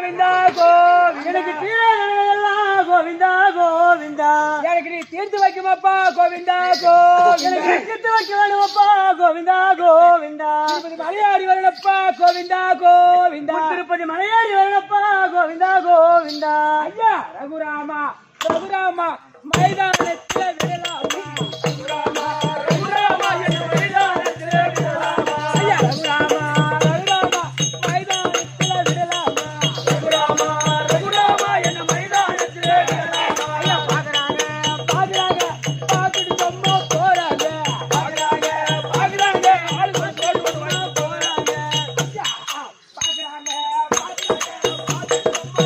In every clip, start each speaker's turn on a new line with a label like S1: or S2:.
S1: கோவிந்தா கோவிந்தா
S2: எனக்கு தீரலாம் கோவிந்தா கோவிந்தா
S1: எனக்கு நீ தீர்த்து வைக்குமாப்பா கோவிந்தா கோவிந்தா
S2: எனக்கு தீர்த்து வைக்க வேணுமப்பா கோவிந்தா கோவிந்தா
S1: திருப்பதி மலையாடி வரலப்பா கோவிந்தா கோவிந்தா
S2: திருப்பதி மலையாரி வேணப்பா கோவிந்தா கோவிந்தா
S1: ஐயா ரகுராமா ரகுராமா மைதானத்தில் விடலாமா ரகுராமா ரகுராமா என் மைதானத்தில் விடலாமா ஐயா ரகுராமா ரகுராமா மைதானத்தில் விடலாமா ரகுராமா ரகுராமா என் மைதானத்தில் விடலாமா ஐயா பாக்குறாங்க பாக்குறாங்க பாத்துட்டு சும்மா போறாங்க பாக்குறாங்க பாக்குறாங்க ஆளுங்க சொல்லி சும்மா போறாங்க ஐயா பாக்குறாங்க பாக்குறாங்க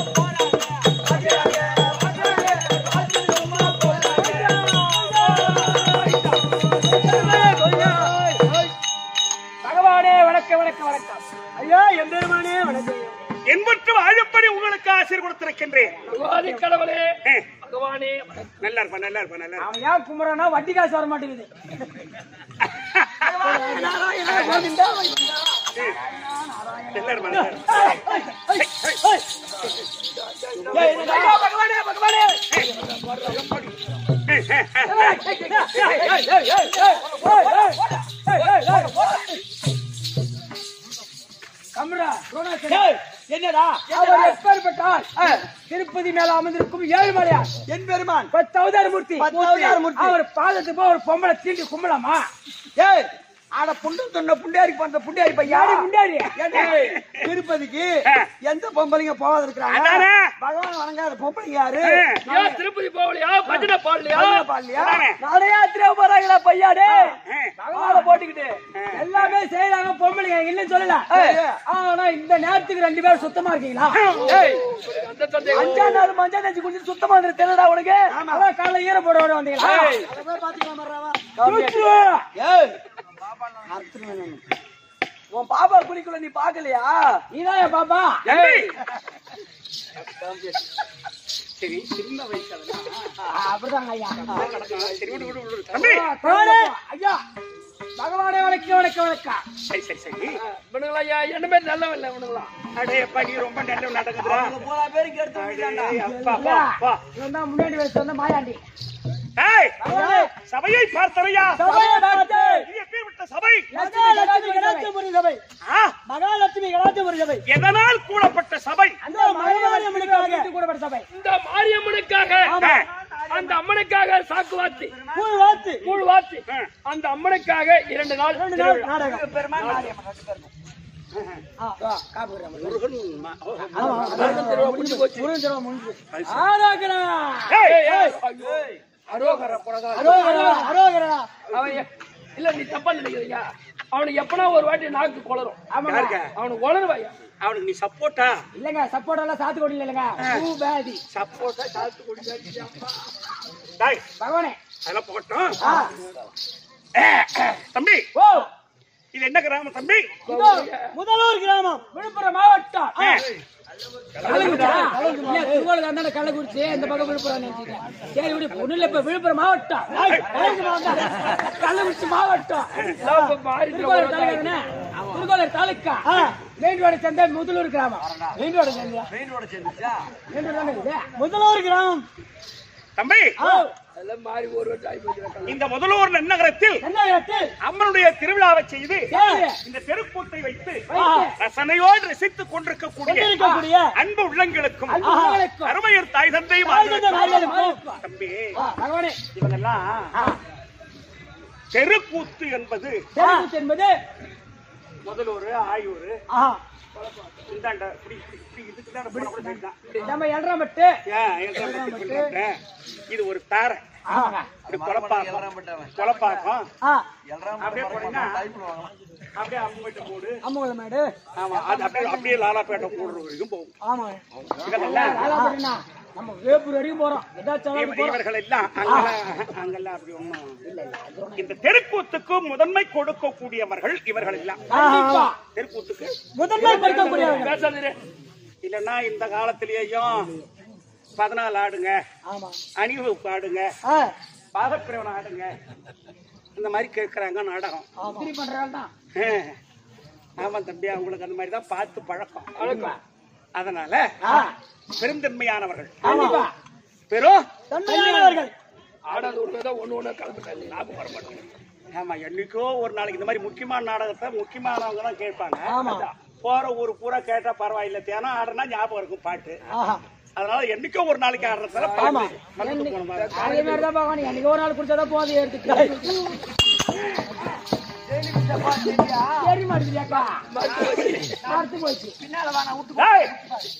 S1: பகவானே வணக்கம் வணக்கம் வணக்கம்
S2: ஐயா எம்பெருமானே வணக்கம்
S3: என்பற்று வாழப்படி உங்களுக்கு ஆசீர் கொடுத்திருக்கின்றேன்
S1: பகவானே கடவுளே
S3: ஏ,
S1: பகவானே
S3: நல்லா இருப்பா நல்லா இருப்பா நல்லா இருப்பா
S2: அவன் ஏன் கும்புறானா வட்டி காசு வர மாட்டேங்குது
S3: நல்லா இருப்பா நல்லா இருப்பா
S1: ஐயா, பகவானே பகவானே
S2: கம்ரா
S1: என்னடா அவர் எப்பேற்பட்டால் திருப்பதி மேல அமர்ந்திருக்கும் ஏழுமலையா
S2: என் பெருமான்
S1: பத்து அவதார மூர்த்தி
S2: பத்து அவதார மூர்த்தி.
S1: அவர் பாதத்துக்கு போய் ஒரு பொம்பளை தீண்டி கும்பலாமா
S2: ஏய் ஆட புண்டு சொன்ன புண்டியாரி பண்ற புண்டியாரி பையா
S1: யாரு முண்டாரி
S2: ஏய், திருப்பதிக்கு எந்த பொம்பளைங்க போகாத இருக்கிறாங்க
S3: அதானே.
S2: பகவான் வணங்காத பொம்பளைங்க யாரு
S1: ஏன் திருப்பதி போகலையா பஜனை பாடலையா
S2: பஜனை பாடலையா?
S3: அதானே.
S1: நிறைய திரும்ப போறாங்களா பையாடே
S3: ஆ.
S1: பகவான போட்டுக்கிட்டு எல்லாமே செய்யறாங்க பொம்பளைங்க இல்லைன்னு சொல்லல ஆனா இந்த நேரத்துக்கு ரெண்டு பேரும் சுத்தமா இருக்கீங்களா அஞ்சாம் நாள் மஞ்சள் தேய்ச்சி குடிச்சு சுத்தமா இருந்து தெரியலடா உனக்கு அதான் காலைல ஈர போட வர வந்தீங்களா தூச்சு.
S2: ஏய் அறுத்துருவேன் நானு. உன் பாப்பா குளிக்கல நீ பாக்கலையா
S1: நீதான் என் பாப்பா
S3: ஏய். சரி சின்ன வயசு அதெல்லாம்.
S1: ஆ, அப்படிதாங்க ஐயா
S3: சரி விடு விடு விடு தம்பி
S1: பகவானே, ஐயா பகவானே வணக்கம் வணக்கம் வணக்கம்
S3: சரி சரி சரி
S1: இவனுங்களா ஐயா என்ன பேர் நல்லவன் இல்லை இவனுங்களா
S3: அடே அப்பா நீ ரொம்ப நல்ல நடக்குதுடா
S2: போல பேருக்கு எடுத்து வைக்கிறான்டா.
S3: ஏய், அப்பா பா பா
S1: இவன் தான் முன்னாடி வயசு வந்த மாயாண்டி
S3: ஏய் சபையை பார்த்தவையா
S1: சபையை பார்த்து.
S3: இது எப்பேற்பட்ட சபை
S2: மகாலட்சுமி கடாட்சபுரி சபை
S3: ஆ,
S2: மகாலட்சுமி கடாட்சபுரி சபை
S3: எதனால் கூடப்பட்ட சபை
S1: அந்த மாரியம்மனுக்காக கூடப்பட்ட சபை இந்த மாரியம்மனுக்காக
S3: ஆ,
S1: அந்த அம்மனுக்காக சாக்கு வாத்தி
S2: கூழ் வாத்து
S1: கூழ் வாத்தி
S3: ஆ.
S1: அந்த அம்மனுக்காக இரண்டு நாள்
S2: ரெண்டு நாள்
S1: திருவிழா.
S2: நாடகம் பெருமாள் மாரியம்மன் ரெண்டு பேரும்.
S3: முருகன் மா- ஓ,
S1: முருகன் திருவிழா முடிஞ்சு போச்சு.
S2: முருகன் திருவிழா முடிஞ்சு போச்சு.
S1: ஆராதனா.
S3: ஏய்,
S1: ஏய், ஏய், ஐயோ. அரோகரா, புரகரா.
S2: அரோகரா, அரோகரா.
S1: அவன் எ- இல்ல நீ தப்பா நினைக்கிறீங்க அவனுக்கு எப்பனா ஒரு வாட்டி நாக்கு குளரும்
S3: யாருங்க?
S1: அவனுக்கு உளருவாயா
S3: அவனுக்கு நீ சப்போர்ட்டா
S1: இல்லங்க சப்போர்ட் எல்லாம் சாத்துக்குடி இல்லங்க பூ பேதி
S3: சப்போர்ட்டா சாத்து குடிச்சாச்சு டாய்
S1: பகவானே
S3: அதெல்லாம் போட்டோம்
S1: ஆ.
S3: தம்பி
S1: ஓ
S3: இது என்ன கிராமம் தம்பி
S1: இதோ
S2: முதலூர் கிராமம்
S1: விழுப்புரம் மாவட்டம்
S3: ஆ,
S1: கள்ளக்குறிச்சியா? இல்ல, திருவாரூர் அந்தாண்ட கள்ளக்குறிச்சி, இந்த பக்கம் விழுப்புரம் நினைச்சிட்டேன். சரி, விடு, ஒண்ணும் இல்ல, இப்ப விழுப்புரம் மாவட்டம் கள்ளக்குறிச்சி மாவட்டம் திருக்கோளூர் தாலுகா தானே? திருக்கோளூர் தாலுக்கா மெயின் ரோடு சேர்ந்த முதலூர் கிராமம் மெயின் ரோடு சேர்ந்த
S2: மெயின் ரோட சேர்ந்துச்சா
S1: மெயின் ரோடு தானே இது?
S2: முதலூர் கிராமம்
S3: தம்பி
S1: அதெல்லாம் மாறி ஒரு வருஷம் ஆகி போச்சு
S3: இந்த முதலூர் நன்னகரத்தில்
S1: என்ன இடத்தில்
S3: அம்மனுடைய திருவிழாவை செய்து
S1: சரி.
S3: இந்த தெருக்கூத்தை வைத்து
S1: வைத்து.
S3: ரசனையோடு ரசித்துக் கொண்டிருக்கக்கூடிய
S2: இருக்கக்கூடிய
S3: அன்பு உள்ளங்களுக்கும்
S1: அன்பு உள்ளங்களுக்கும்.
S3: அருமையர் தாய் தந்தை
S1: மாரியம்மன்.
S3: தம்பி
S1: ஆ, பகவானே
S3: இவங்கெல்லாம் தெருக்கூத்து என்பது
S1: தெருக்கூத்து என்பது
S3: முதலூர் ஆயூர்
S1: ஆஹா,
S3: இந்தாண்ட இப்படி இப்படி இதுக்குதான் போன கூட சரிதான்.
S1: நம்ம எல்றாமட்டு
S3: ஏன், எங்க பத்தி சொல்றாங்க? இது ஒரு தாரை
S1: ஆமாங்க.
S3: இப்படி கொலப்பாக்கம் கொலப்பாக்கம்
S1: ஆ,
S3: அப்படியே போனீங்கன்னா அப்படியே அம்மகிட்ட போடு
S1: அம்மங்குளமேடு
S3: ஆமா அது அப்படியே அப்படியே லாலாப்பேட்டை கூடுற வரைக்கும் போகும்
S1: ஆமாங்க
S3: இதெல்லாம்
S1: வேளாப்பட்டினா, நம்ம வேப்பூர் வரைக்கும் போறோம் ஏதாச்சும்
S3: இவ-
S1: அளவுக்கு போறோம்.
S3: இவர்கள் எல்லாம் அங்கெல்லாம் அங்கெல்லாம் அப்படி ஒண்ணும் இந்த தெருக்கூத்துக்கு முதன்மை கொடுக்கக்கூடியவர்கள் இவர்கள் எல்லாம்
S1: கண்டிப்பா.
S3: தெருக்கூத்துக்கு
S1: முதன்மை படுத்தக்கூடியவங்க. பேசாதீரு.
S3: இல்லைன்னா இந்த காலத்திலேயும் பதினாலு ஆடுங்க
S1: ஆமா.
S3: அணிவகுப்பு ஆடுங்க
S1: ஆ,
S3: பாதப்பிரவன் ஆடுங்க இந்த மாதிரி கேட்கறாங்க நாடகம்
S1: இப்படி பண்றாங்க தான்.
S3: ஆ. ஆமா தம்பி அவங்களுக்கு அந்த மாதிரி தான் பார்த்து பழக்கம்
S1: அழகா.
S3: அதனால
S1: ஆ,
S3: பெருந்தன்மையானவர்கள்
S1: கண்டிப்பா
S3: பெரும்
S2: தன்மையானவர்கள்
S1: ஆடாத ஒண்ணு ஒண்ணு ஒண்ணு கலந்துட்டாங்க ஞாபகம் வர மாட்டேங்குது
S3: ஆமா என்னைக்கோ ஒரு நாளைக்கு இந்த மாதிரி முக்கியமான நாடகத்தை முக்கியமானவங்க தான் கேட்பாங்க
S2: ஆமா.
S3: போற ஊரு பூரா கேட்டா பரவாயில்ல தியானம் ஆடுனா ஞாபகம் இருக்கும் பாட்டு
S2: ஆஹா
S3: அதனால என்னைக்கோ ஒரு நாளைக்கு ஆடுறதுல
S2: ஆமா.
S3: பாட்டு மறந்து போன மாதிரி.
S2: அதே மாதிரி தான் பகவான் என்னைக்கு ஒரு நாள் குடிச்சாதான் போதும் எடுத்துட்டு சரி மாட்டேங்கிறியாக்கா மறுத்து போச்சு
S3: டேய்!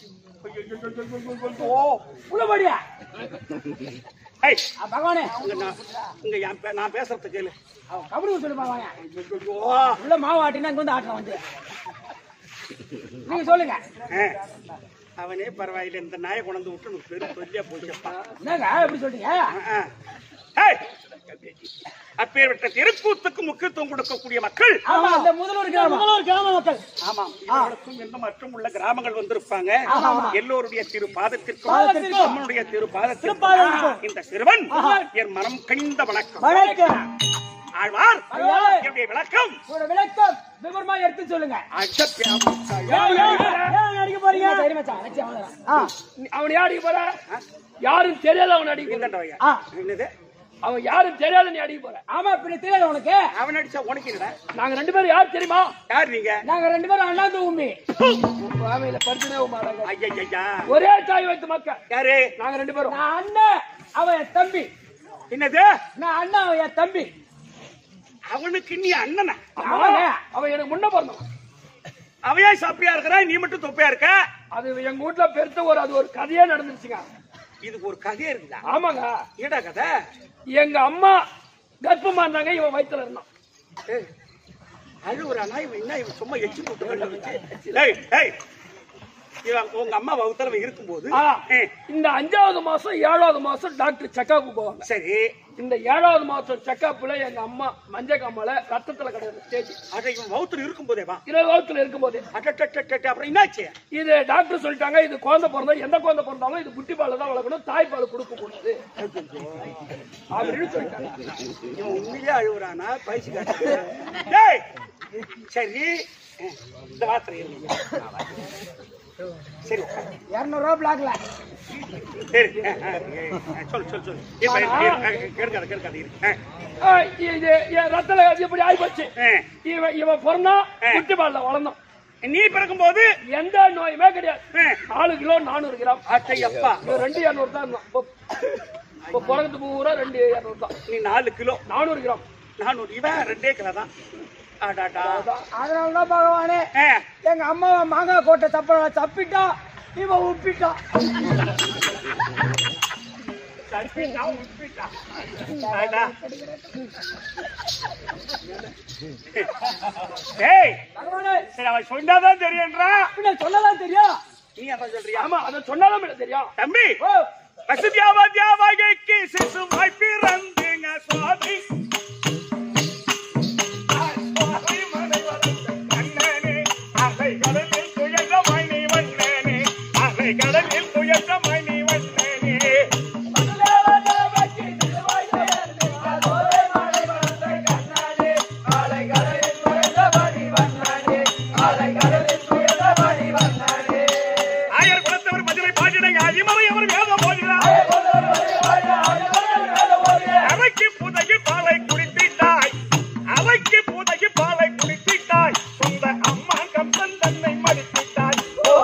S3: ஓ
S2: உள்ள போடியா
S3: ஏய்,
S2: பகவானே
S3: இங்க நான் இங்க என் பே- நான் பேசுறது கேளு
S2: அவன் கபடி சொல்லு பகவானே
S3: ஓ,
S2: உள்ள மாவு ஆட்டினா இங்க வந்து ஆட்டுறான் வந்து நீங்க சொல்லுங்க
S3: ஆ. அவனே பரவாயில்ல இந்த நாயை கொண்டு விட்டு எனக்கு பெரும் சொல்லியா போச்சப்பா
S2: என்னங்க எப்படி சொல்றீங்க
S3: ஆ, ஆ. ஏய்! அப்பேற்பட்ட திருக்கூத்துக்கு முக்கியத்துவம் கொடுக்கக்கூடிய மக்கள்
S2: ஆமா அந்த முதல்வர் கிராமம் முதல்வர் கிராம மக்கள்
S3: ஆமாம் இவர்களுக்கும் இந்த மற்றும் உள்ள கிராமங்கள் வந்திருப்பாங்க எல்லோருடைய திரு பாதத்திற்கும்
S2: பாதத்திற்கும்.
S3: நம்மளுடைய திரு பாதத்திற்கும்
S2: பாதத்திற்கும்.
S3: இந்த சிறுவன் என் மனம் கனிந்த வணக்கம்
S2: வணக்கம்
S3: ஆழ்வார்
S2: ஐயா.
S3: என்னுடைய விளக்கம்
S2: உங்களோட விளக்கம் விவரமா எடுத்து சொல்லுங்க
S3: அச்சப்பியாமத்தாய்.
S2: ஏன், ஏன், ஏன் அடிக்க போறீங்க தைரியமா மச்சான், வச்சு அவ்வளவுதான். ஆ,
S1: அவன் யாருக்கு போற யாரும் தெரியாத அவன் அடிக்க போற.
S3: இந்தாண்டா ஐயா.
S2: ஆ.
S3: என்னது
S1: அவன் யாரும் தெரியாத நீ அடிக்க போற
S2: ஆமா பின்ன தெரியாது உனக்கு
S3: அவன் அடிச்சா உனக்கு என்னடா
S1: நாங்க ரெண்டு பேரும் யார் தெரியுமா
S3: யார் நீங்க
S2: நாங்க ரெண்டு பேரும் அண்ணாந்து உண்மை
S1: சுவாமியில படுத்துனே மாட்டாங்க
S3: ஐயா
S1: ஒரே தாய் வைத்த மக்கள்
S3: யாரு
S1: நாங்க ரெண்டு பேரும்
S2: நான் அண்ணன் அவன் என் தம்பி
S3: என்னது
S2: நான் அண்ணன் அவன் என் தம்பி
S3: அவனுக்கு நீ அண்ணனா
S1: ஆமாங்க. அவன் எனக்கு முன்ன பிறந்தவன்
S3: அவையா சாப்பியா இருக்கிறா நீ மட்டும் தொப்பையா இருக்க
S1: அது எங்க வீட்டுல பெருத்த ஒரு அது ஒரு கதையே நடந்துருச்சுங்க
S3: இதுக்கு ஒரு கதையே இருக்குதா
S1: ஆமாங்க
S3: ஏடா கதை
S1: எங்க அம்மா கர்ப்பமா இருந்தாங்க இவன் வயித்துல இருந்தான்
S3: ஏய், அழுவுறானா இவன் என்ன இவன் சும்மா எச்சி போட்டு கண்ண வச்சு டேய் டேய் இவன் உங்க அம்மா வகுத்தரவ இருக்கும்போது
S1: ஆ,
S3: ஏய்,
S1: இந்த அஞ்சாவது மாசம் ஏழாவது மாசம் டாக்டர் செக்கப் போவாங்க
S3: சரி
S1: இந்த ஏழாவது மாசம் செக்கப்ல எங்க அம்மா மஞ்ச கம்மல ரத்தத்துல கிடையாது ஸ்டேஜ்
S3: அட இவன் வகுத்துல இருக்கும்போதே வா
S1: இருபது வருஷத்துல இருக்கும்போது
S3: அட்டட்டட்டட்ட அப்புறம் என்னாச்சு
S1: இது டாக்டர் சொல்லிட்டாங்க இது குழந்தை பிறந்தா எந்த குழந்தை பிறந்தாலும் இது குட்டி பால் தான் வளர்க்கணும் தாய்ப்பால் கொடுக்க கூடாது அப்படின்னு சொல்லிட்டாங்க
S3: இவன் உண்மையிலே அழுவுறானா பைசு காட்டு டேய் சரி இந்த வார்த்தை சரி உட்காரு.
S2: இருநூறு ரூபா பிளாக்ல
S3: சரி ஆ, ஆ, ஆ, சொல்லு சொல்லு சொல்லு இப்ப இரு, இரு, ஆ, கேட்காத கேட்காத இரு ஆ,
S1: ஆ, இது என் ரத்தல இப்படி ஆயிப்போச்சு
S3: ஆ.
S1: இவன் இவன் பிறந்தா குட்டி பால்ல வளர்ந்தோம்
S3: நீ பிறக்கும்போது
S1: எந்த நோயுமே கிடையாது
S3: ஆ,
S1: நாலு கிலோ நானூறு கிராம்
S3: அட்டையப்பா
S1: இவன் ரெண்டு இரநூறு தான் இருந்தான் இப்போ இப்போ பிறந்து பூரா ரெண்டு இரநூறு தான்
S3: நீ நாலு கிலோ
S1: நானூறு கிராம்
S3: நானூறு இவன் ரெண்டே கிலோ தான் ஆடாடா
S2: அதனாலதான் பகவானே
S3: ஆ,
S2: எங்க அம்மாவை மாங்காய் கோட்டை தப்ப தப்பிட்டா இவன் உப்பிட்டா
S3: ஆடா. டேய்
S2: பகவானே
S3: சரி அவன் சொன்னாதான் தெரியுன்றா
S2: பின்ன சொல்லதான் தெரியும்
S3: நீ அதான் சொல்றியா
S1: ஆமா அதை சொன்னாலும் எனக்கு தெரியும்
S3: தம்பி
S1: ஓ
S3: வசதியாவதியாவகைக்கு சிசுவாய் பிறந்தீங்க சுவாமி அலைகடலில் துயர்ந்த மணி வந்தேனே அலைகடலில் துயர்ந்த மணி வந்தேனே ஆயர் குலத்தவர் மதுரை பாட்டினை அதிமலை அவர் வேதம் போகிறார் அவைக்கு புதையில் பாலை குடித்திட்டாய் அவைக்கு புதையில் பாலை குடித்திட்டாய் சொந்த அம்மா கம்பன் தன்னை மடித்திட்டாய்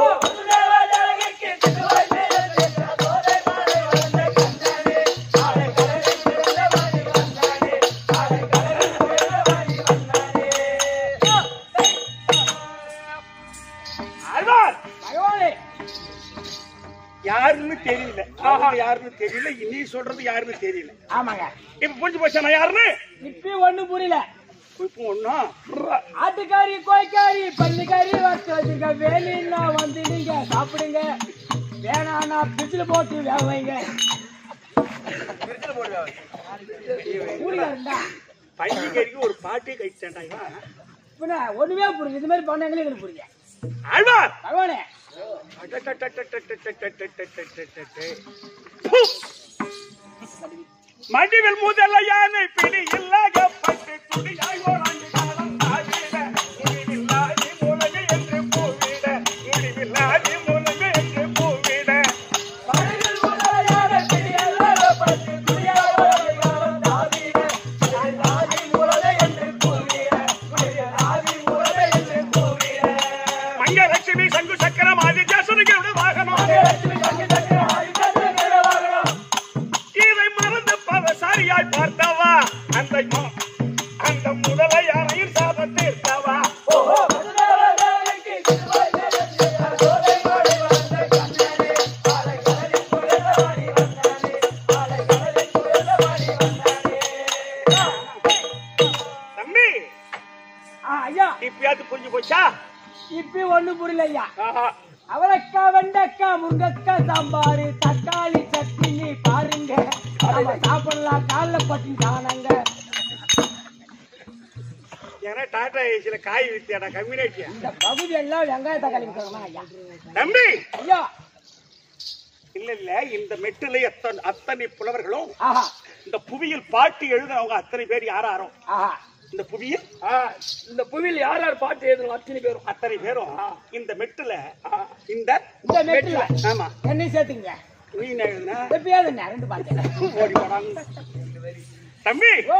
S3: ஆழ்வார்
S2: பகவானே
S3: யாருன்னு தெரியல ஆஹா யாருன்னு தெரியல நீ சொல்றது யாருன்னு தெரியல
S2: ஆமாங்க
S3: இப்ப புரிஞ்சு போச்சா நான் யாருன்னு
S2: இப்பயும் ஒண்ணும் புரியல
S3: இப்போ ஒண்ணும்
S2: ஆட்டுக்காரி கோய்க்காரி பள்ளிக்காரி வச்சு வச்சிருக்க வேலின்னா வந்து நீங்க சாப்பிடுங்க வேணான்னா பிச்சில் போட்டு வேக வைங்க ஊழியர்டா.
S3: பண்டிகைக்கு ஒரு பாட்டே கழிச்சாண்டா இவன்
S2: பின்ன ஒண்ணுமே புரியுது இது மாதிரி பண்ண எங்களுக்கு எனக்கு புரியுது
S3: ஆழ்வார்
S2: பகவானே
S3: மடிவில் முதல யானை பிடி இல்லாகப்பட்டு துடியாய் ஓராண்டு காலம் ஆடிட முடிவில்லாதி மூலகு என்று போவிட முடிவில்லாதி மூலகு அந்த அந்த முதலை அறையில் சாபம் தீர்த்தவா தம்பி
S2: ஆ, ஐயா
S3: இப்பயாவது புரிஞ்சு போச்சா
S2: இப்ப ஒண்ணும் புரியல ஐயா
S3: ஆஹா.
S2: அவரைக்கா வெண்டைக்கா முருங்கக்கா சாம்பாரு தக்காளி சட்னி பாருங்க நம்ம சாப்பிடலாம் காலைல பட்டி தானங்க
S3: ஏன்னா டாடா ஏசில காய் வித்தியாடா கம்யூனிட்டியா
S2: இந்த பகுதி எல்லாம் வெங்காய தக்காளி விற்கிறோமா ஐயா
S3: தம்பி
S2: ஐயா
S3: இல்ல இல்ல இந்த மெட்டுல எத்தனை அத்தனை புலவர்களும்
S2: ஆஹா
S3: இந்த புவியில் பாட்டு எழுதுனவங்க அத்தனை பேர் யாராரோ
S2: ஆஹா
S3: இந்த புவியில்
S1: ஆ, இந்த புவியில் யார் யார் பாட்டு எழுதணும் அத்தனை பேரும்
S3: அத்தனை பேரும் இந்த மெட்டுல இந்த
S2: இந்த மெட்டில
S3: ஆமா
S2: என்னையும் சேர்த்துங்க
S3: நீ என்ன எழுதுன
S2: எப்பயாவது என்ன ரெண்டு பாட்டு
S3: ஓடி போடாங்க தம்பி
S2: ஓ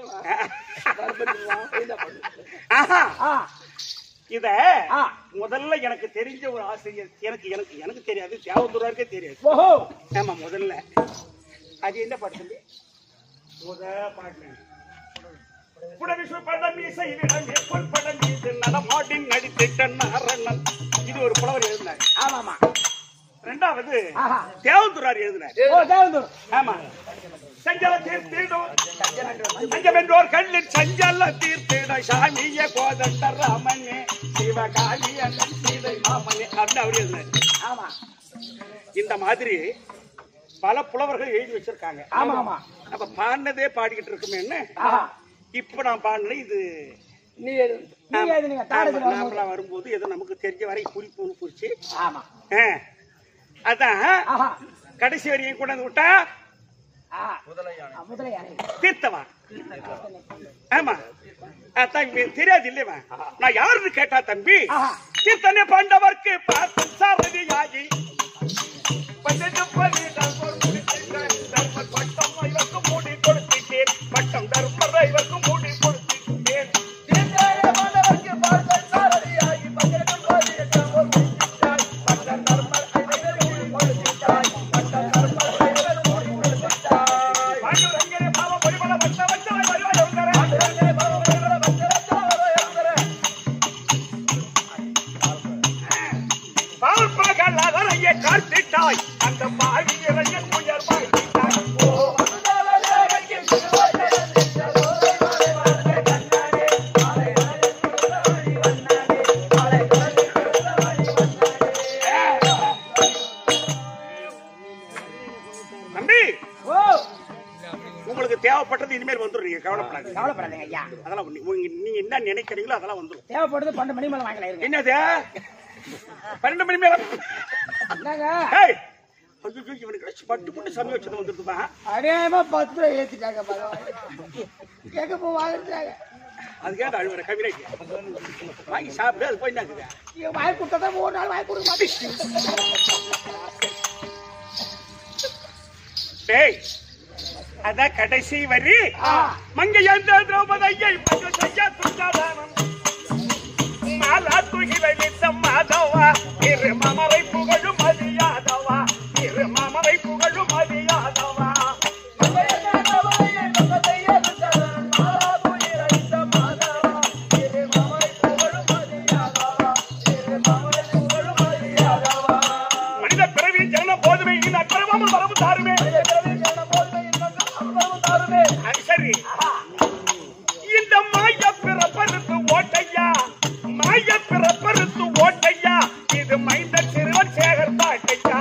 S3: ஆஹா
S2: ஆ
S3: இத
S2: ஆ
S3: முதல்ல எனக்கு தெரிஞ்ச ஒரு ஆசிரியர் எனக்கு எனக்கு எனக்கு தெரியாது தேவதுராருக்கே தெரியாது
S2: ஓஹோ
S3: ஆமா முதல்ல அது என்ன பாட்டு தம்பி முத பாட்டு புடவிசு படம் இசை விடம் எப்பல் படம் மீது நடமாடி நடித்திட்ட நாரணன் இது ஒரு புலவர் எழுதினார்
S2: ஆமாமா
S3: ரெண்டாவது
S2: ஆஹா
S3: தேவதுரார் எழுதினார்
S2: ஓ தேவந்தூர்
S3: ஆமா சஞ்சல தீர்த்திடும் சஞ்சமென்றோர் கண்ணில் சஞ்சல தீர்த்திடும் சாமிய கோதண்ட ராமனே சிவகாளி அண்ணன் சீதை மாமனே அப்படின்னு அவர் எழுதினார்
S2: ஆமா
S3: இந்த மாதிரி பல புலவர்கள் எழுதி வச்சிருக்காங்க
S2: ஆமா ஆமா
S3: அப்ப பாடினதே பாடிக்கிட்டு இருக்குமே என்ன
S2: ஆஹா
S3: இப்ப நான் பாடினேன் இது
S1: நீ எழுது
S2: நீங்க எழுதுனீங்க தாரத்துல
S3: ஆமா,
S2: வரும்போது.
S3: நாமலாம் வரும்போது ஏதோ நமக்கு தெரிஞ்ச வரை குறிப்பு ஒண்ணு குறிச்சு
S2: ஆமா
S3: ஆ, அதான்
S2: ஆஹா
S3: கடைசி வரையும் கொண்டாந்து விட்டா
S2: ஆ ஆ, முதலை யானை
S3: தீர்த்தவா ஆமா அதான் இவன் தெரியாது இல்லையா நான் யாருன்னு கேட்டா தம்பி
S2: ஆஹா
S3: தீர்த்தனே பாண்டவர்க்கு பார்த்து சாரதியாகி பன்னெண்டு பதினெட்டாம் போர் முடித்திட்டேன். தர்மர் பட்டம் இவருக்கு மூடி கொடுத்திட்டேன். பட்டம் தர்மர் இவருக்கு மூடி கொடுத்திட்டேன். தீர்த்தனே பாண்டவர்க்கு பார்த்து சாரதியாகி பன்னெண்டு பதினெட்டாம் போர் முடித்திட்டாய். பட்டம் தர்மர் இவருக்கு மூடி கொடுத்திட்டாய். பட்டம் தர்மர் இவருக்கு மூடி கொடுத்திட்டாய். பாண்டுரங்கனே பாவ பரிமள வட்ட வச்சவாய் வருவாய் எழுந்தரே. பாண்டுரங்கனே பாவ பரிமள வட்ட வச்சவாய் வருவாய் எழுந்தரே. பால்பகலவரைய காத்திட்டாய் அந்த பாவியரைய உயர் வாழ்த்திட்டாய் ஓ தம்பி
S2: ஓ
S3: உங்களுக்கு தேவைப்பட்டது இனிமேல் வந்துடுறீங்க கவலைப்படாதீங்க
S2: கவலைப்படாதீங்க ஐயா
S3: அதெல்லாம் ஒண்ணு- உங்க- நீங்க என்ன நினைக்கிறீங்களோ அதெல்லாம் வந்துடும்
S2: தேவைப்படுது பன்னெண்டு மணி மேல வாங்கலாம் இருங்க
S3: என்னது பன்னெண்டு மணி மேல
S2: என்னங்க
S3: ஏய் ஐயோ, இவனுக்கு பட்டு புட்டு சமயம் வச்சது வந்துருக்குமா
S2: அடையாம பத்து ரூபாய் ஏத்திட்டாங்க பகவான் கேட்க போ வாங்கிட்டாங்க
S3: அதுக்கே அழுவுற கவிதை வாங்கி சாப்பிடு அது போய் என்ன
S2: இவன் வாங்கி கொடுத்தா மூணு நாள் வாங்கி கொடுக்க மாட்டேன்
S3: டேய் அதான் கடைசி வரி
S2: ஆ.
S3: மங்கையந்த திரௌபதியை பஞ்ச செய்ய துச்சாதானம் மாலா துகில நித்தம் மாதவா இரு மாமரை புகழும் மதியாதவா இரு மாமரை புகழும் மதியாதவா மனித பிறவி ஜனனம் போதுமே இந்த அக்கிரமமும் வரவு தாருமே அது சரி இந்த மாய பிறப்பறுத்து ஓட்டையா மாய பிறப்பறுத்து ஓட்டையா இது மைந்த சிறுவன் சேகர் பாட்டையா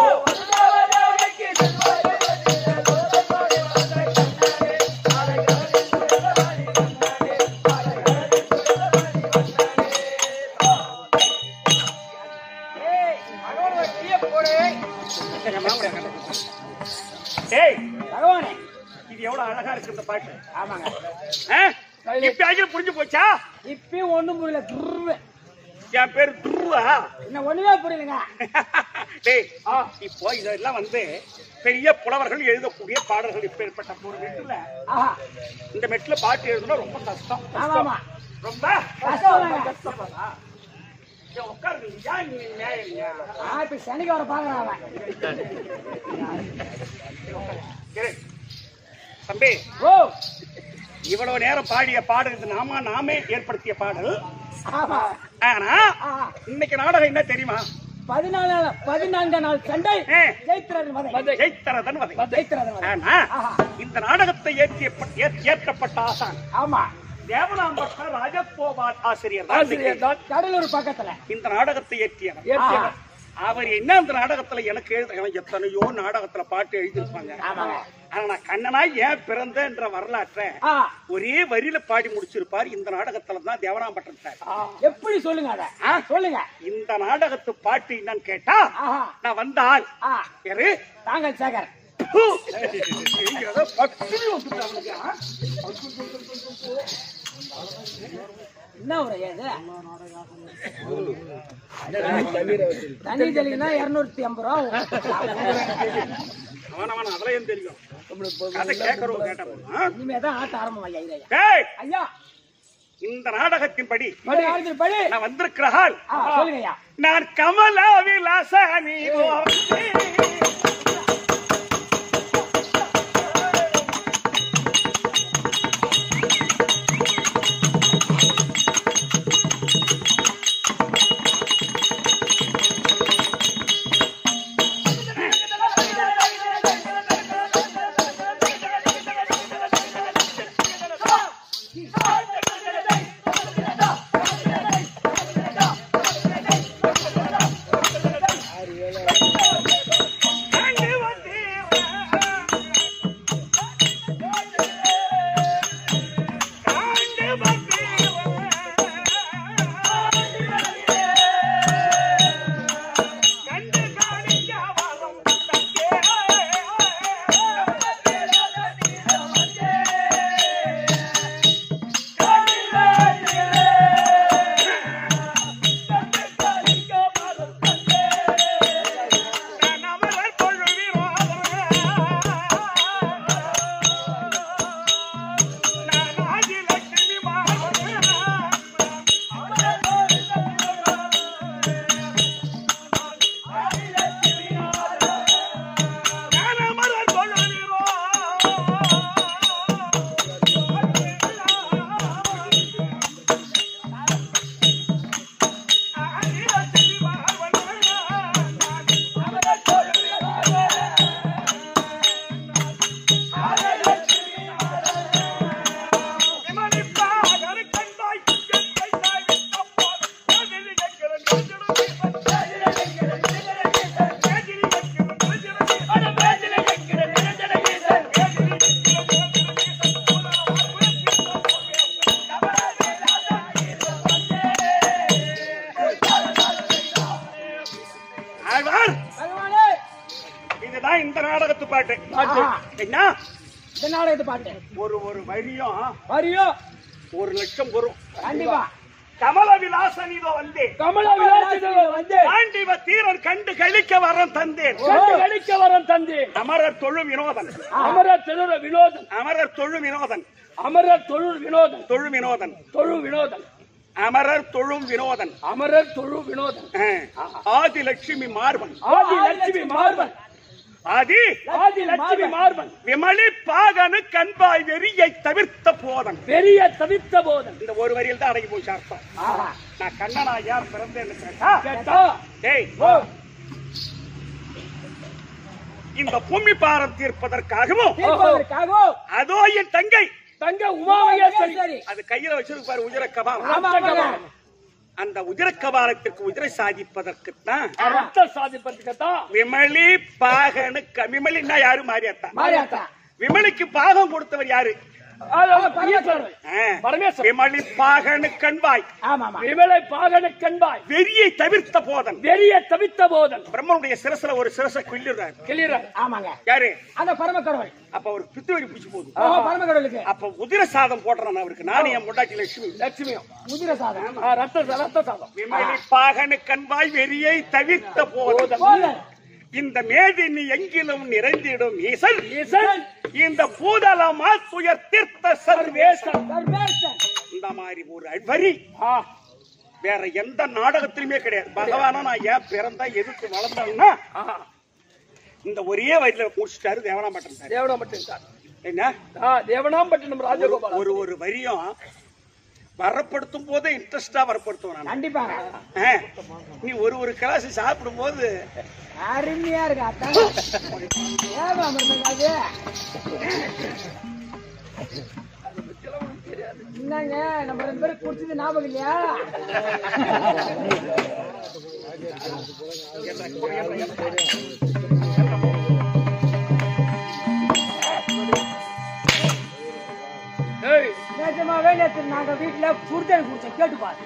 S3: ஏய்
S2: பகவானே
S3: இது எவ்வளவு அழகா இருக்கு இந்த பாட்டு
S2: ஆமாங்க
S3: ஆ? இப்ப ஆகிய புரிஞ்சு போச்சா
S2: இப்பயும் ஒண்ணும் புரியல துர்ரு.
S3: என் பேர் துருவா
S2: இன்னும் ஒண்ணுமே புரியலங்க
S3: டேய் ஆ, இப்போ இதெல்லாம் வந்து பெரிய புலவர்கள் எழுதக்கூடிய பாடல்கள் இப்ப ஏற்பட்ட ஒரு மெட்டுல
S2: ஆஹா
S3: இந்த மெட்டுல பாட்டு எழுதுனா ரொம்ப கஷ்டம்
S2: ஆமா ஆமா
S3: ரொம்ப
S2: கஷ்டம்
S3: கஷ்டப்படுறா ஏன் உட்காருங்க ஏன் நீ நியாயம் இல்லையா?
S2: ஆ இப்ப சனிக்கு வர பாக்குறான் அவன்
S3: இரு. தம்பி
S2: ஓ
S3: இவ்வளவு நேரம் பாடிய பாடல் இது நாம நாமே ஏற்படுத்திய பாடல்
S2: ஆமா
S3: ஆனா
S2: ஆ.
S3: இன்னைக்கு நாடகம் என்ன தெரியுமா
S2: பதினாலு பதினான்கு நாள் சண்டை
S3: ஏ.
S2: ஜெயித்திரன் வதை
S3: ஜெயித்தரதன் வதை
S2: ஜெயித்திரன் வதை
S3: ஆனா
S2: ஆஹா.
S3: இந்த நாடகத்தை ஏற்றிய ஏ- ஏற்றப்பட்ட ஆசான்
S2: ஆமா
S3: தேவனாம்பட்ட ராஜகோபால் ஆசிரியர் தான்
S1: ஆசிரியர் தான்
S2: கடலூர் பக்கத்துல
S3: இந்த நாடகத்தை ஏற்றியவர்
S1: ஏற்றியவர்.
S3: அவர் என்ன அந்த நாடகத்துல எனக்கு எழுத எனக்கு எத்தனையோ நாடகத்துல பாட்டு எழுதியிருப்பாங்க
S2: ஆமாங்க.
S3: ஆனா நான் கண்ணனா ஏன் பிறந்தன்ற வரலாற்றை
S2: ஆ,
S3: ஒரே வரியில பாடி முடிச்சிருப்பார் இந்த நாடகத்துல தான் தேவராம்பட்டன் சார்
S2: எப்படி சொல்லுங்க அத
S3: ஆ?
S2: சொல்லுங்க
S3: இந்த நாடகத்து பாட்டு என்னன்னு கேட்டா
S2: ஆஹா
S3: நான் வந்தால்
S2: ஆ
S3: யாரு
S2: தாங்கள் சேகர்
S3: ஹூ! இங்க ஏதோ பட்டுன்னு வந்துட்டானுங்க, ஆ?
S2: என்ன ஒரு ஏது தண்ணி தெளினா இருநூத்தி ஐம்பது ரூபா ஆகும்.
S3: அவன் அவன் அதெல்லாம் ஏன் தெரியும் கதை கேட்கறவங்க கேட்டா போதும், ஆ?
S2: இனிமேதான் ஆட்ட ஆரம்பம் ஐயா ஐயா
S3: டேய்,
S2: ஐயா
S3: இந்த நாடகத்தின்படி
S2: படி ஆரம்பிச்சு படி
S3: நான் வந்திருக்கிறாள்
S2: ஆ, சொல்லுங்க ஐயா
S3: நான் கமலா விலாசனி கண்டு வந்தீவா கண்டு வந்தீவா கண்டு காணிக்க வரும் தங்கே நான் அமரர் கொள்ளுகிறோம் நான் ஆதிலட்சுமி மாறன் நான் அமரர் கொள்ளுகிறோம் ஆதிலட்சுமி ஆழ்வார்
S2: பகவானே
S3: இதுதான் இந்த நாடகத்து பாட்டு
S2: ஆஹா.
S3: என்ன
S2: இந்த நாடகத்து பாட்டு
S3: ஒரு ஒரு வரியும்
S2: வரியோ
S3: ஒரு லட்சம் வரும்
S2: கண்டிப்பா
S3: கமல விலாசன் இதோ வந்தேன்
S1: கமல விலாசிகள் வந்து
S3: பாண்டிவ தீரன் கண்டு கழிக்க வரம் தந்தேன்
S1: கண்டு கழிக்க வரம் தந்தி
S3: அமரர் தொழு வினோதன்
S1: அமரர் தொழுற வினோதன்
S3: அமரர் தொழு வினோதன்
S1: அமரர் தொழு வினோதன்
S3: தொழு வினோதன்
S1: தொழு வினோதன்
S3: அமரர் தொழும் வினோதன்
S1: அமரர் தொழு வினோதன்
S3: ஆ. ஆதி லட்சுமி மார்பன்
S1: ஆதி லட்சுமி மார்பன்
S3: ஆதி
S1: ஆதி லட்சுமி மார்பன்
S3: விமலி பாகனு கண்பாய் வெறியை தவிர்த்த போதன்
S1: பெரிய தவித்த போதன்
S3: இந்த ஒரு வரியில் தான் அடங்கி போச்சு அர்த்தம்
S2: ஆஹா
S3: நான் கண்ணனா யார் பிறந்தேன்னு கேட்டா
S1: கேட்டா
S3: டேய்
S1: ஓ,
S3: இந்த பூமி பாரம் தீர்ப்பதற்காகவும்
S2: தீர்ப்பதற்காக
S3: அதோ என் தங்கை
S1: தங்க உமாமகேஸ்வரி
S2: சரி
S3: அது கையில வச்சிருக்கு பாரு உஜர கபாலம்
S2: ஆமா ஆமாங்க
S3: அந்த உஜர கபாலத்திற்கு உஜரை சாதிப்பதற்குத்தான்
S1: ரத்த சாதிப்பதுக்குத்தான்
S3: விமலி பாகனு க- விமலின்னா யாரு மாரியாத்தா
S2: மாரியாத்தா
S3: விமலிக்கு பாகம் கொடுத்தவர் யாரு
S1: அதாவது ஈஸ்வரன்.
S3: ஆ.
S1: பரமேஸ்வரன்.
S3: விமலி பாகனு கண்பாய்
S2: ஆமா ஆமா
S1: விமலை பாகன கண்பாய்
S3: வெறியை தவிர்த்த போதன்
S1: வெறிய தவித்த போதன்
S3: பிரம்மனுடைய சிரசுல ஒரு சிரசை கிள்ளிடுறாரு
S1: கிளியர்
S2: ஆமாங்க
S3: யாரு
S2: அந்த பரம கடவுள்
S3: அப்ப அவர் பித்துவரி பிடிச்சு போகுது
S2: ஓஹோ பரம கடவுளுக்கு
S3: அப்ப உதிர சாதம் போடுறான் அவருக்கு நானே என் முண்டாட்டி லட்சுமி
S1: லட்சுமியும்
S2: உதிர சாதம்
S1: ஆ, ரத்த ரத்த சாதம்
S3: விமலி பாகனு கண்பாய் வெறியை தவிர்த்த போதன்
S2: போதன்
S3: இந்த மேதினி எங்கிலும் நிறைந்திடும் ஈசன்
S1: ஈசன்
S3: இந்த பூதலமா துயர் தீர்த்த சர்வேசன்
S2: சர்வேசன்
S3: இந்த மாதிரி ஒரு வரி
S1: ஆ,
S3: வேற எந்த நாடகத்திலுமே கிடையாது பகவானா நான் ஏன் பிறந்தா எதுக்கு வளர்ந்தாங்கன்னா
S1: ஆஹா.
S3: இந்த ஒரே வரியில முடிச்சிட்டாரு தேவனா மாட்டேன்
S1: தேவனா மட்டும் சார்
S3: என்ன
S1: ஆ, தேவனாம்பட்டினம் ராஜகோபால்
S3: ஒரு ஒரு வரியும் வரப்படுத்தும் போதே இன்ட்ரெஸ்டா வரப்படுத்துவேன் நான்
S2: கண்டிப்பாங்க
S3: ஆ, நீ ஒரு ஒரு கிளாஸ் சாப்பிடும் போது
S2: அருமையா இருக்கு அதான் ஏன் அமிர்தங்க அது என்னங்க நம்ம ரெண்டு பேரும் குடிச்சது ஞாபகம் இல்லையா
S1: ஏய்,
S2: நிஜமாவே நேற்று நாங்க வீட்டுல குடுத்தல் குடிச்சோம் கேட்டு பாரு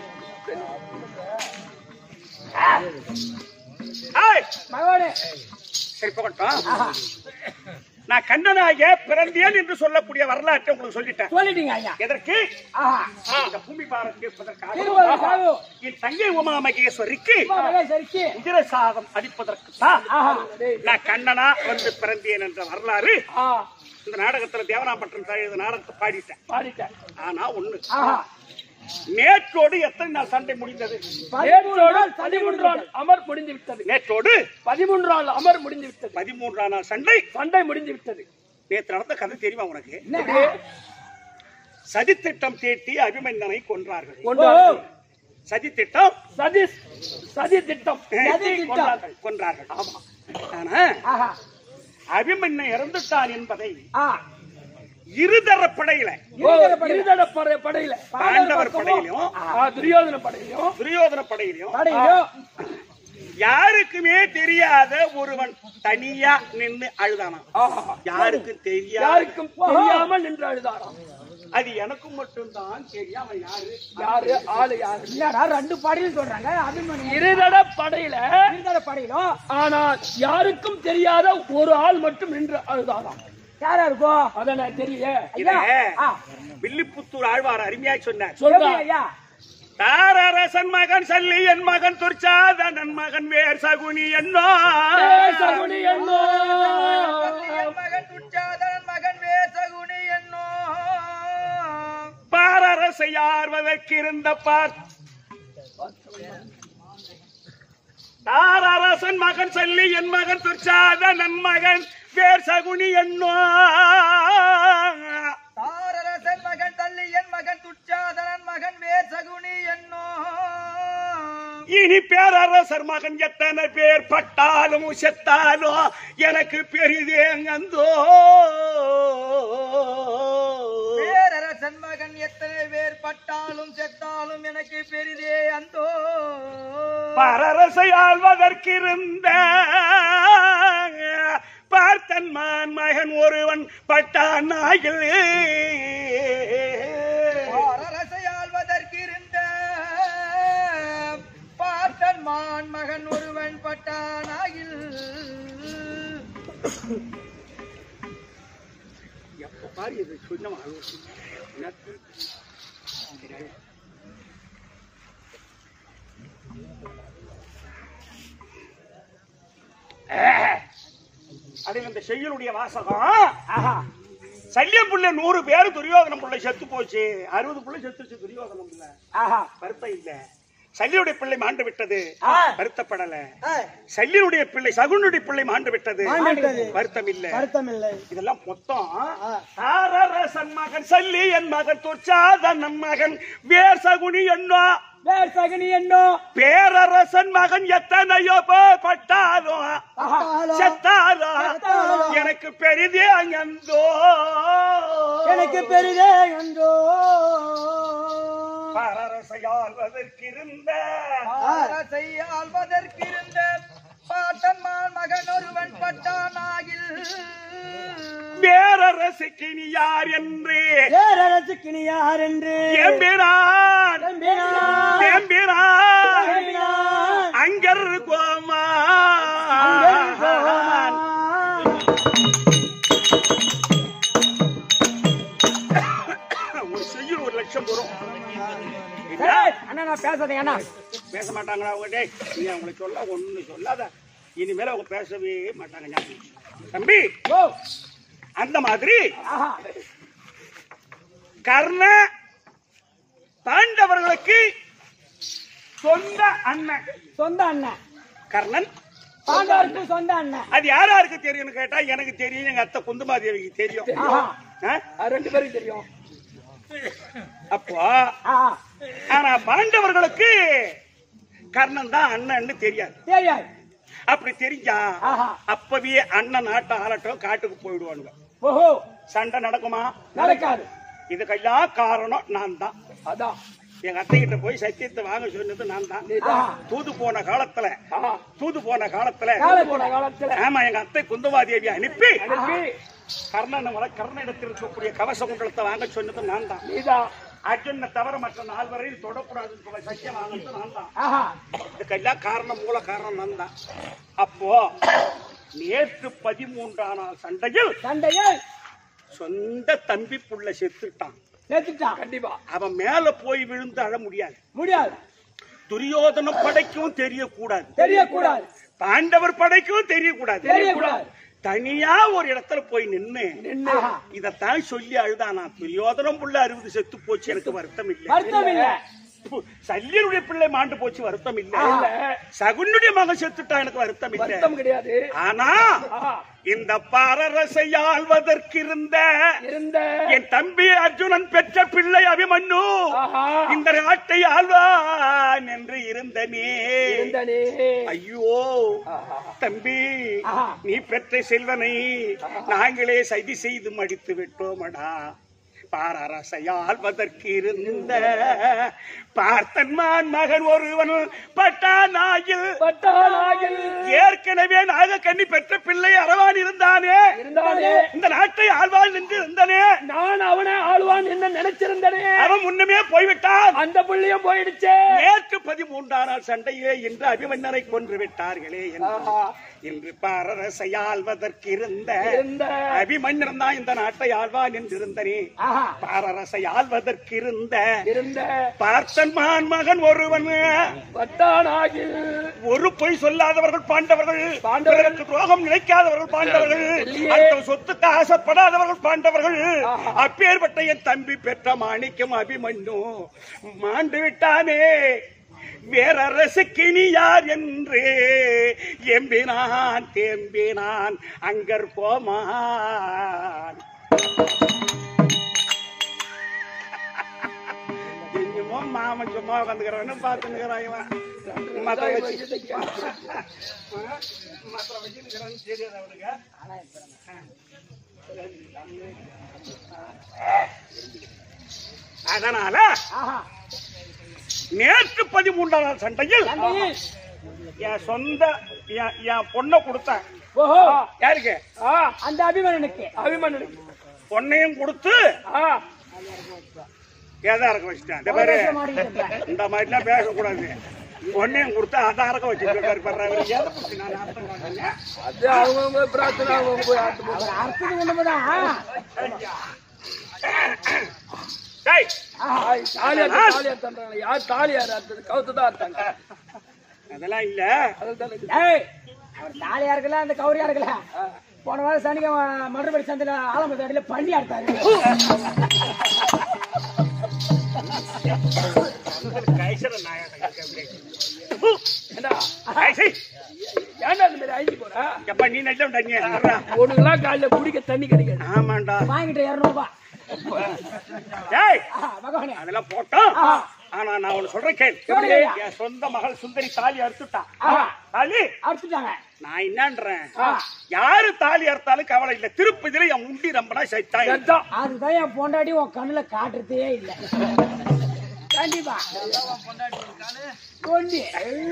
S3: ஏய்,
S2: மகனே
S3: சரி போகட்டும் நான் கண்ணனாக பிறந்தேன் என்று சொல்லக்கூடிய வரலாற்றை உங்களுக்கு சொல்லிட்டேன்
S2: சொல்லிட்டீங்க ஐயா
S3: எதற்கு
S2: ஆஹா
S3: இந்த பூமி பாரம் கேட்பதற்காக
S2: திருவள்ளுவர் சாவு
S3: என் தங்கை உமா மகேஸ்வரிக்கு
S2: சரிக்கு
S3: உதிர சாதம் அடிப்பதற்கு தான்
S2: ஆஹா
S3: நான் கண்ணனா வந்து பிறந்தேன் என்ற வரலாறு
S1: ஆ,
S3: இந்த நாடகத்துல தேவனாம்பட்டம் எழுத நாடகத்தை பாடிட்டேன்
S1: பாடிட்டேன்
S3: ஆனா ஒண்ணு
S2: ஆஹா
S3: நேற்றோடு எத்தனை நாள் சண்டை முடிந்தது
S1: நேற்றோடு பதிமூன்றாம் அமர் முடிந்து விட்டது
S3: நேற்றோடு
S1: பதிமூன்றாம் அமர் முடிந்து விட்டது
S3: பதிமூன்றாம் நாள் சண்டை
S1: சண்டை முடிந்து விட்டது
S3: நேற்று நடந்த கதை தெரியுமா உனக்கு
S2: என்ன
S3: சதித்திட்டம் தீட்டி அபிமன்னனை கொன்றார்கள்
S1: கொண்டார்கள்
S3: சதித்திட்டம்
S1: சதி சதி திட்டம்
S2: சதி திட்டம்.
S1: கொண்டார்கள்.
S3: கொன்றார்கள் ஆமா ஆனா
S2: ஆஹா
S3: அபிமன்னன் இறந்துட்டான் என்பதை
S2: ஆ
S3: இருதர படையில
S1: ஓ, இருதட படை- படையில
S3: பாண்டவர் படையிலும்
S1: ஆ, துரியோதன படையிலும்
S3: துரியோதன படையிலும்
S2: படையிலோ
S3: யாருக்குமே தெரியாத ஒருவன் தனியா நின்னு அழுதானாம்
S1: ஆஹா.
S3: யாருக்கும் தெரியாது
S1: யாருக்கும் தெரியாமல் நின்று அழுதாராம்
S3: அது எனக்கும் மட்டும்தான் தெரியும் அவன் யாரு
S1: யாரு ஆளு யாரு
S2: இல்லடா ரெண்டு படையும் சொல்றாங்க அபிமன்யு
S1: இருதட படையில
S2: இருந்தட படையிலோ
S1: ஆனால் யாருக்கும் தெரியாத ஒரு ஆள் மட்டும் நின்று அழுதாராம்
S2: யாரா இருக்கும்
S1: அத நான் தெரியல
S3: இத
S2: ஐயா ஆ
S3: வில்லிபுத்தூர் ஆழ்வார் அருமையா சொன்னார்
S2: எப்படி
S1: சொல்றா
S2: ஐயா
S3: தாரரசன் மகன் சல்லி என் மகன் துர்ச்சாதனன் மகன் வேர் சகுனி என்னோ
S1: ஏ சகுனி என்னோ
S2: மகன் துச்சாதன் மகன் வேசகுனி என்னோ
S3: பாரரசை யார்வதற்கு இருந்த பார் தாரரசன் மகன் சல்லி என் மகன் துர்ச்சாதனன் மகன் வேர் சகுனி என்னோ
S2: தாரரசன் மகன் தள்ளி என் மகன் துச்சாதனன் மகன் வேசகுனி என்னோ
S3: இனி பேரரசர் மகன் எத்தனை பேர் பட்டாலும் செத்தாலும் எனக்கு பெரிதே அந்தோ
S2: பேரரசன் மகன் எத்தனை பேர் பட்டாலும் செத்தாலும் எனக்கு பெரிதே அந்தோ
S3: பரரசை ஆள்வதற்கிருந்த பார்த்தன் மான் மகன் ஒருவன் பட்டான் நாயில்
S2: அரசை ஆள்வதற்கிருந்த பார்த்தன் மான் மகன் ஒருவன் பட்டானாயில்
S3: எப்ப பாரு இது சொன்ன எனக்கு அது இந்த செய்யலுடைய வாசகம்
S2: ஆஹா
S3: சல்லியம் புள்ள நூறு பேர் துரியோதனம் புள்ளை செத்து போச்சு அறுபது புள்ளை செத்துச்சு துரியோதனம் புள்ள
S2: ஆஹா
S3: வருத்தம் இல்ல சல்லியுடைய பிள்ளை மாண்டு விட்டது
S2: ஆ.
S3: வருத்தப்படல சல்லியுடைய பிள்ளை சகுனுடைய பிள்ளை மாண்டு விட்டது
S2: மாண்டு.
S3: வருத்தம் இல்ல
S2: வருத்தம் இல்லை
S3: இதெல்லாம் மொத்தம் தாரரசன் மகன் சல்லி என் மகன் துர்ச்சாதன் மகன் வேர் சகுனி என்னோ
S2: வேர் சகனி என்னோ
S3: பேரரசன் மகன் எத்தனையோ பே- பட்டாலும் செத்தாலும்
S2: செத்தாலும்.
S3: எனக்கு பெரிதே அங்கந்தோ
S2: எனக்கு பெரிதே என்றோ
S3: பரரசையாள்வதற்கிருந்த
S2: அரசை ஆள்வதற்கிருந்த பாட்டன்மான் மகன் ஒருவன் பட்டானாகில்
S3: பேரரசுக்கு நீ யார் என்று
S2: பேரரசுக்கு நீ யார் என்று
S3: எம்பிரான்
S2: நம்பினான்.
S3: எம்பிரான்
S2: நம்பினான்.
S3: அங்கர் கோமா
S2: போவான்.
S3: ஒரு செய்யும் ஒரு லட்சம் வரும்
S2: ஏய், அண்ணா நான் பேசாதீங்க அண்ணா
S3: பேச மாட்டாங்களா அவங்க டேய் நீ அவங்களை சொல்ல ஒண்ணு சொல்லாத இனிமேல அவங்க பேசவே மாட்டாங்க ஞாபகம் வச்சுக்கோ. தம்பி
S2: ஓ
S3: அந்த மாதிரி
S2: ஆஹா
S3: கர்ண பாண்டவர்களுக்கு சொந்த அண்ணன்
S2: சொந்த அண்ணன்
S3: கர்ணன்
S2: பாண்டவருக்கு சொந்த அண்ணன்
S3: அது யார் யாருக்கு தெரியும்னு கேட்டா எனக்கு தெரியும் எங்க அத்தை குந்துமாதேவிக்கு தெரியும்
S2: ஆஹா
S3: ஆ?
S1: அது ரெண்டு பேரும் தெரியும்
S3: அப்போ
S2: ஆ,
S3: ஆனா பாண்டவர்களுக்கு கர்ணன் தான் அண்ணன்னு தெரியாது
S2: தெரியாது
S3: அப்படி தெரிஞ்சா
S2: ஆஹா.
S3: அப்பவே அண்ணன் நாட்டு ஆளட்டும் காட்டுக்கு போயிடுவானுங்க
S2: ஓஹோ
S3: சண்டை நடக்குமா
S2: நடக்காது
S3: இதுக்கெல்லாம் காரணம் நான் தான்
S1: அதான்
S3: எங்க அத்தை கிட்ட போய் சத்தியத்தை வாங்க சொன்னது நான் தான்
S2: ஆஹா.
S3: தூது போன காலத்துல
S1: ஆஹா.
S3: தூது போன காலத்துல
S2: காலை
S1: போன காலத்துல
S3: ஆமா எங்க அத்தை குந்தவாதேவி அனுப்பி
S1: அனுப்பி
S3: கர்ணன் வர கர்ணனிடத்தில் இருக்கக்கூடிய கவச குண்டலத்தை வாங்க சொன்னது நான் தான்
S1: நீதான்
S3: அர்ஜுனை தவிர மற்ற நால்வரையும் தொடக்கூடாதுன்னு சொல்ல சத்தியம் வாங்கினது நான் தான்
S2: ஆஹா
S3: இதுக்கெல்லாம் காரணம் மூல காரணம் நான் தான் அப்போ நேற்று பதிமூன்றாம் நாள் சண்டையில்
S2: சண்டையில்
S3: சொந்த தம்பி புள்ள செத்துட்டான்
S2: சேர்த்துட்டான்
S1: கண்டிப்பா
S3: அவன் மேல போய் விழுந்து அழ முடியாது
S2: முடியாது
S3: துரியோதன படைக்கும் தெரியக்கூடாது
S2: தெரியக்கூடாது
S3: பாண்டவர் படைக்கும் தெரியக்கூடாது
S2: தெரியக்கூடாது
S3: தனியா ஒரு இடத்துல போய் நின்னு
S1: நின்னு
S2: ஆஹா.
S3: இதத்தான் சொல்லி அழுதானா துரியோதனம் புள்ள அறுபது செத்து போச்சு எனக்கு வருத்தம் இல்லை
S2: வருத்தம் இல்ல
S3: சல்லியனுடைய பிள்ளை மாண்டு போச்சு வருத்தம் இல்லை
S2: ஆஹா.
S3: சகுனுடைய மகன் செத்துட்டா எனக்கு வருத்தம் இல்லை
S1: வருத்தம் கிடையாது
S3: ஆனா
S1: ஆஹா.
S3: இந்த பாரரசை ஆள்வதற்கு இருந்த
S1: இருந்த
S3: என் தம்பி அர்ஜுனன் பெற்ற பிள்ளை அபிமன்யு
S1: ஆஹா.
S3: இந்த நாட்டை ஆள்வான் என்று இருந்தனே
S1: இருந்தனே
S3: ஐயோ
S1: ஆஹா.
S3: தம்பி
S2: ஆஹா.
S3: நீ பெற்ற செல்வனை நாங்களே சதி செய்து மடித்து விட்டோமடா பாரரசையாள்வதற்கு இருந்த பார்த்தன்மான் மகன் ஒருவன் பட்டானாயில்
S1: பட்டாளாகில்
S3: ஏற்கனவே நாகக்கண்ணி பெற்ற பிள்ளை அரவான் இருந்தானே
S1: இருந்தானே
S3: இந்த நாட்டை ஆழ்வான் நின்று இருந்தனே
S1: நான் அவனை ஆழ்வான் என்ன நினைச்சிருந்தனே
S3: அவன் முன்னமே போய்விட்டான்
S1: அந்த புள்ளியும் போயிடுச்சே
S3: நேற்று பதிமூன்றாம் நாள் சண்டையிலே இன்று அபிமன்னரை கொன்று விட்டார்களே என்று
S1: ஆஹா.
S3: இன்று பாரரசை ஆள்வதற்கு இருந்த
S1: இருந்த
S3: அபிமன்னன் தான் இந்த நாட்டை ஆழ்வான் என்றிருந்தனே
S2: ஆஹா
S3: பாரரசை ஆள்வதற்கு இருந்த
S1: இருந்த
S3: பார்த்தன்மான் மகன் ஒருவன்
S1: பட்டானாகில்
S3: ஒரு பொய் சொல்லாதவர்கள் பாண்டவர்கள்
S1: பாண்டவர்கள்.
S3: பிறருக்கு துரோகம் நினைக்காதவர்கள் பாண்டவர்கள்
S1: இல்லையே.
S3: அந்த சொத்துக்கு ஆசைப்படாதவர்கள் பாண்டவர்கள்
S1: ஆஹா.
S3: அப்பேற்பட்ட என் தம்பி பெற்ற மாணிக்கம் அபிமன்யு மாண்டு விட்டானே வேறரசுக்கு நீ யார் என்று எம்பினான் தேம்பினான் அங்கர் கோமான் என்னமோ மாமன் சும்மா உட்காந்துக்கிறான்னு பார்த்துக்கிறான் இவன் மத்த வச்சு மற்ற வச்சுக்கிறான்னு தெரியாது அவனுக்கு அதனால
S2: ஆஹா
S3: நேற்று பதிமூன்றாம் நாள் சண்டையில்
S2: சண்டையில்
S3: என் சொந்த என் என் பொண்ணை கொடுத்தேன்
S2: ஓஹோ
S3: யாருக்கு
S1: ஆ
S2: அந்த அபிமனனுக்கு
S1: அபிமன்னன்
S3: பொண்ணையும் கொடுத்து
S1: ஆ
S3: ஏதா இருக்க வச்சுட்டேன் இந்த பாரு
S2: மாடிக்கிட்டு
S3: இந்த மாதிரிலாம் பேசக்கூடாது பொண்ணையும் கொடுத்து அதான் இருக்க வச்சுட்டு பாரு எதை பத்தி நான் அர்த்தம் காட்டுறேன்?
S1: அது அவங்கவுங்க பிரார்த்தனை அவங்க போய் ஆட்டு போட்டு
S2: அவர் அர்த்தம் ஒண்ணுதான்
S3: டேய்,
S1: ஆய், தாலி அறுத்து, தாலி அறுத்தாங்க யார் தாலி யார் அறுத்தது கவுத்து தான் அறுத்தாங்க
S3: அதெல்லாம் இல்ல
S1: அதில் தானே இது.
S2: ஏய் அவர் தாலியா இருக்கல அந்த கௌரியா இருக்கல போன வாரம் சனிக்கிழமை மறுபடி சந்தையில ஆலம்பத்து அடியில பண்ணி அடுத்தாரு
S3: கைசர நாயகன் அப்படி.
S1: ஏண்டா
S3: கைசி.
S1: ஏன்டா இந்த மாதிரி அழிஞ்சு போற
S3: எப்பா நீ நல்ல டங்க
S1: ஒண்ணுலாம் காலையில குடிக்க தண்ணி கிடைக்காது
S3: ஆமாண்டா
S2: வாங்கிட்டு இருநூறுபா
S3: ஏய்
S2: ஆஹா, பகவானே
S3: அதெல்லாம் போட்டோம்
S2: ஆ.
S3: ஆனா நான் ஒண்ணு சொல்றேன் கேள்
S2: எப்படி?
S3: என் சொந்த மகள் சுந்தரி தாலி அறுத்துட்டா
S2: ஆஹா.
S3: தாலி
S2: அடிச்சுட்டாங்க
S3: நான் என்னன்றேன்
S2: ஆ.
S3: யாரு தாலி அறுத்தாலும் கவலை இல்ல திருப்பதியில என் முண்டி ரம்பனா சைத்தான்
S1: செத்தான்.
S2: அதுதான் என் பொண்டாட்டி உன் கண்ணுல காட்டுறதே இல்ல கண்டிப்பா கொண்டி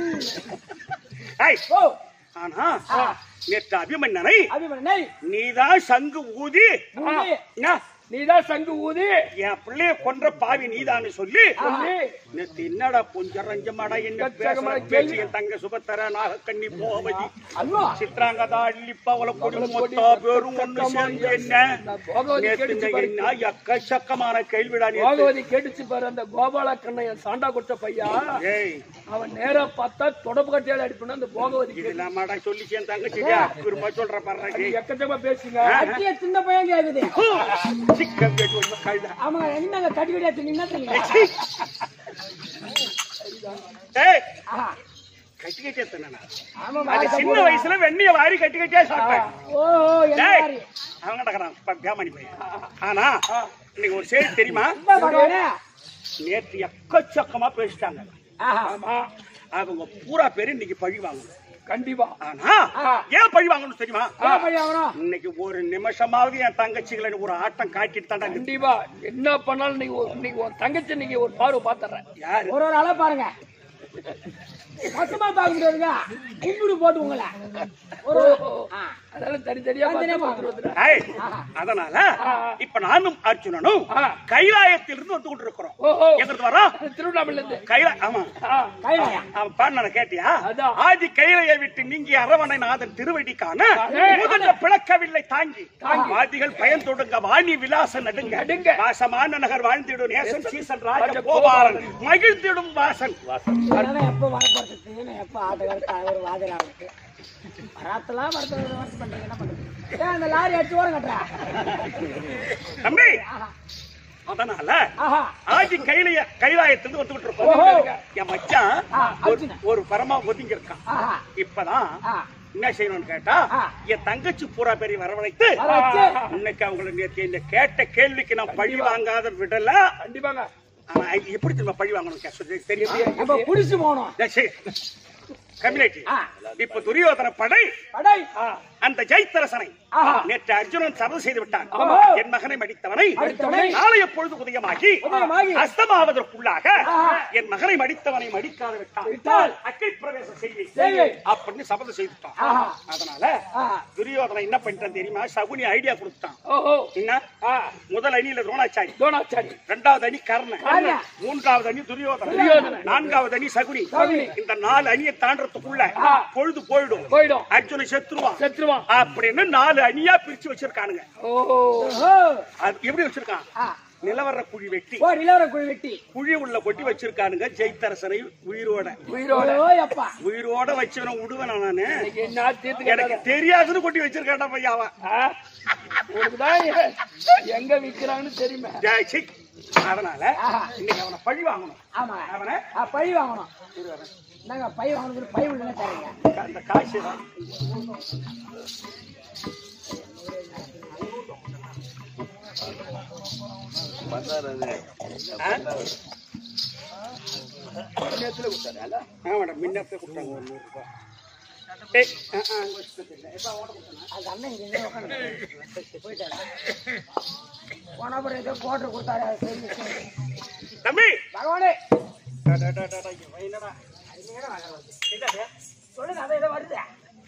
S3: ஏய்,
S2: ஓ
S3: ஆனா நேற்று அபிமன்னனை
S2: அபிமனை
S3: நீதான் சங்கு ஊதி
S2: ஊதி.
S3: என்ன?
S1: நீதான் சங்கு ஊதி
S3: என் பிள்ளைய கொன்ற பாவி நீதான்னு சொல்லி
S1: சொல்லி
S3: நேத்து என்னடா கொஞ்சரஞ்சமாடா என்ன
S1: எக்கச்சக்கமான
S3: பேசுற
S1: கேள்வி.
S3: பேச்சு என் தங்க சுபத்தர நாகக்கண்ணி போவதி
S2: அல்லோ
S3: சித்ராங்கதா அள்ளிப்பவள கொடி மொத்தா பேரும் ஒண்ணு சேர்ந்து என்ன
S1: நான் போகவதி
S3: நேத்து
S1: கேட்டுச்சு
S3: இந்த
S1: பாரு.
S3: என்ன எக்கச்சக்கமான கேள்விடா நேத்து
S1: போகவதி கேட்டுச்சு பாரு அந்த கோபால கண்ணையன் சாண்டா கொடுத்த பையா
S3: ஏய்
S1: அவன் நேரா பார்த்தா தொடப்பு கட்டியால அடிப்பா அந்த போகவதி கேட்டு
S3: இதெல்லாமாடா சொல்லிச்சு என் தங்கச்சியா திரும்ப சொல்ற பாரு
S1: எக்கச்சக்கமா பேசுங்க
S2: அட்டிய சின்ன பையன் கேக்குது
S3: சிக்கம் கேட்டு வந்து கழுதா
S2: அவங்க என்னங்க கட்டி கட்டியா நின்னா தெரியுங்க
S3: ஏய்
S2: ஆஹா.
S3: கட்டி கட்டியா தின்னா
S2: ஆமா
S3: அது சின்ன வயசுல வெண்ணிய வாரி கட்டி கட்டியா சாப்பிட்டேன்
S2: ஓ ஓ, என்ன
S3: டேய்.
S2: மாதிரி
S3: அவங்க நடக்கிறான் பேமணி பையன் ஆனா இன்னைக்கு ஒரு செய்தி தெரியுமா
S2: என்ன பகவானே
S3: நேற்று எக்கச்சக்கமா பேசிட்டாங்க
S2: ஆஹா
S1: ஆமா
S3: அவங்க பூரா பேரு இன்னைக்கு பழி வாங்கணும்
S1: கண்டிப்பா
S3: ஆனா ஏன் பழி வாங்கணும் தெரியுமா
S2: என்ன பண்ணி ஆகணும்
S3: இன்னைக்கு ஒரு நிமிஷமாவது என் தங்கச்சிகளை ஒரு ஆட்டம் காட்டிட்டு தாண்டா நிறுத்தி-
S1: கண்டிப்பா என்ன பண்ணாலும் நீங்க ஒரு- இன்னைக்கு உன் தங்கச்சி நீங்க ஒரு பார்வை பாத்துறேன்
S3: யாரு
S2: ஒரு ஒரு ஆளா பாருங்க மொத்தமா பார்க்க முடியாதுங்க கும்பிடு போட்டு உங்களை ஒரு ஆ.
S1: அதனால தனித்தனியா
S2: தனித்தனியா
S1: பார்த்து வந்துடுறேன்.
S3: ஏய், அதனால இப்ப நானும் அர்ஜுனனும்
S1: ஆ.
S3: கைலாயத்திலிருந்து வந்து கொண்டு இருக்கிறோம்
S1: ஓஹோ
S3: எங்கிருந்து வரோம்
S1: திருவண்ணாமலையில இருந்து
S3: கைலா ஆமா
S1: ஆ,
S2: கைலாயா
S3: அவன் பாடின கேட்டியா
S1: அதான்.
S3: ஆதி கைலையை விட்டு நீங்கி அரவணை நாதன் திருவடிக்கான
S1: அதே.
S3: முதல்ல பிளக்கவில்லை தாங்கி
S1: தாங்கி.
S3: வாதிகள் பயன் தொடுங்க வாணி விலாசம் நடுங்க
S1: நடுங்க.
S3: வாசமான நகர் வாழ்ந்திடும் நேசன் சீசன் ராஜ கோபாலன் மகிழ்ந்திடும் வாசன்
S2: என்னன்னா எப்ப வரப்படுறது நான் எப்ப ஆட்டக்கார ஒரு வாதிராவுக்கு வராத்தெல்லாம் வரத்து வருஷம் பண்றீங்க என்ன பண்றது ஏன் அந்த லாரி அடிச்சு ஓரம் கட்டுறா
S3: தம்பி அதனால
S2: ஆஹா
S3: ஆதி கைலைய கைலாயத்திலிருந்து வந்துகிட்டு
S2: ஓஹோ.
S3: இருக்கோம் என் மச்சான்
S2: ஆ,
S3: ஒரு-
S2: அர்ஜுனன்.
S3: ஒரு பரமா ஒதுங்கி இருக்கான்
S2: ஆஹா
S3: இப்பதான்
S2: ஆ
S3: என்ன செய்யணும்னு கேட்டா
S2: ஆ.
S3: என் தங்கச்சி பூரா பெரிய வரவழைத்து
S2: வர வச்சு
S3: இன்னைக்கு அவங்களை நேத்து இந்த கேட்ட கேள்விக்கு நான் பழி வாங்காத விடல
S1: கண்டிப்பாங்க
S3: ஆனா எப்படி திரும்ப பழி வாங்கணும் கே- சொல்லு, தெரியுமா
S2: நம்ம புடிச்சு போனோம்
S3: கம்யூனிட்டி
S2: ஆ.
S3: இப்ப துரியோதன படை
S2: படை
S3: அந்த ஜெய்தரசனை
S2: ஆஹா.
S3: நேற்று அர்ஜுனன் சபதம் செய்து விட்டான்
S2: ஆமா.
S3: என் மகனை மடித்தவனை
S2: மடித்தவனை
S3: நாளைய பொழுது உதயமாகி
S2: உதயமாகி
S3: அஸ்தமாவதற்குள்ளாக
S2: ஆஹா.
S3: என் மகனை மடித்தவனை மடிக்காத விட்டான்
S2: விட்டால்
S3: அக்கை பிரவேசம் செய்வி
S2: செய்வி.
S3: அப்படின்னு சபதம் செய்துட்டான்
S2: ஆஹா.
S3: அதனால
S2: ஆஹா
S3: துரியோதனை என்ன பண்ணிட்டான் தெரியுமா சகுனி ஐடியா கொடுத்தான்
S1: ஓஹோ
S3: என்ன
S1: ஆ,
S3: முதல் அணியில துரோணாச்சாரி
S1: தோணாச்சாரி
S3: இரண்டாவது அணி கர்ணன்
S2: கர்ணன்.
S3: மூன்றாவது அணி துரியோதனன்
S1: துரியோதனன்.
S3: நான்காவது அணி சகுனி
S1: சகுனி.
S3: இந்த நாலு அணியை தாண்டறதுக்குள்ள
S1: ஆ.
S3: பொழுது போயிடும்
S1: போயிடும்
S3: அர்ஜுனை செத்துருவான்
S1: செத்துருவான்
S3: அப்படின்னு நாலு அணியா பிரிச்சு வச்சிருக்கானுங்க
S1: ஓஹோ
S2: ஓஹோ
S3: அது எப்படி வச்சிருக்கான்
S2: ஆ
S3: நிலவர குழி வெட்டி
S2: ஓ நிலவர குழி வெட்டி
S3: குழி உள்ள கொட்டி வச்சிருக்கானுங்க ஜெய்தரசனை உயிரோட
S1: உயிரோட
S2: ஓ அப்பா
S3: உயிரோட வச்சவன விடுவேன் நானு
S1: இன்னைக்கு என்ன தீர்த்து
S3: எனக்கு தெரியாதுன்னு கொட்டி வச்சிருக்கான்டா பையா அவன்
S1: உனக்குதான் எ- எங்க விக்கிறாங்கன்னு தெரியுமே
S3: ஜெய் சி. அதனால
S2: ஆஹா.
S3: இன்னைக்கு அவனை பழி வாங்கணும்
S2: ஆமா
S3: அவனை
S2: ஆ, பழி வாங்கணும் நாங்க பை வாங்கணும் பை உள்ள தரீங்க
S3: அந்த காசு தான். ஆ? ஆமாடா, முன்னத்துல கொடுத்தாங்க ஒரு நூறு ரூபாய். ஏய், ஆ, ஆ, அங்க வச்சுட்டு இல்லை. எப்பா, ஓட கொடுத்தானா?
S2: அது அண்ணன் இங்க எங்கேயோ உட்காந்து போயிட்டாரு போன அப்புறம் ஏதோ கோட்டர் கொடுத்தாரு அதை செஞ்சு செஞ்சு.
S3: தம்பி
S2: பகவானே
S3: டா, டா, டா, டா, டா, இவன் என்னடா? என்னது?
S2: சொல்லுங்க அதை ஏதோ வருது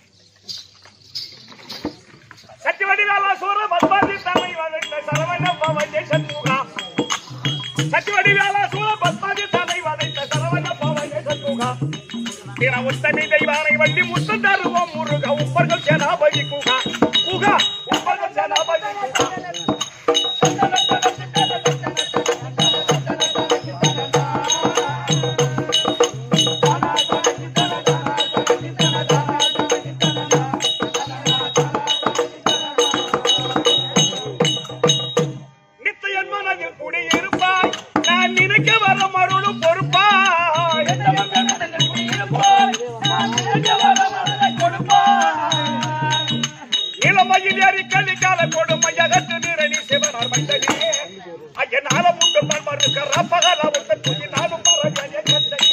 S3: சத்தியவடிவேலா சூர பத்மாதி தலை வளைந்த சரவண பவனே சண்முகா. சத்தியவடிவேலா சூர பத்மாதி தலை வளைந்த சரவண பவனே சண்முகா. தின உத்தமி தெய்வானை வண்டி முத்தம் தருவோம் முருக உப்பர்கள் சேனாபதி குகா குகா உப்பர்கள் சேனாபதி குகா நித்தியன் மனதில் குடியிருப்பாய் நான் நினைக்க வர மருளும் பொறுப்பாய் இளமையில் ஏறி கலிக்கால கொடுமை அகற்று நிரணி சிவனார் மண்டலியே ஐயனால முண்டு மறுக்க ரப்பகல உத்த துணி நானும் மரஜய கந்தையே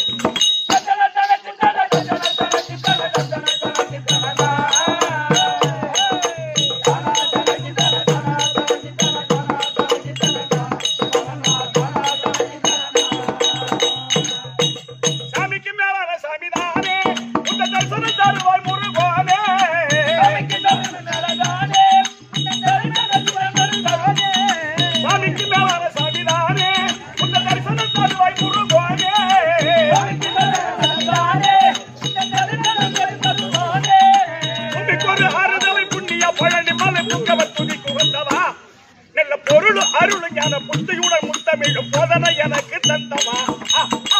S3: சாமிக்கு மேலான சாமிதானே உந்த தரிசனம் தருவாய் முருகோனே சாமிக்கு மேலான சாமிதானே உந்த தரிசனம் தருவாய் முருகோனே துணிக்கு ஒரு ஆறுதலை புண்ணிய பழனி மலை புக்கவர் துணிக்கு வந்தவா நல்ல பொருள் அருள் ஞான புத்தியுடன் முத்தமிழ் போதனை எனக்கு தந்தவா ஆ, ஆ.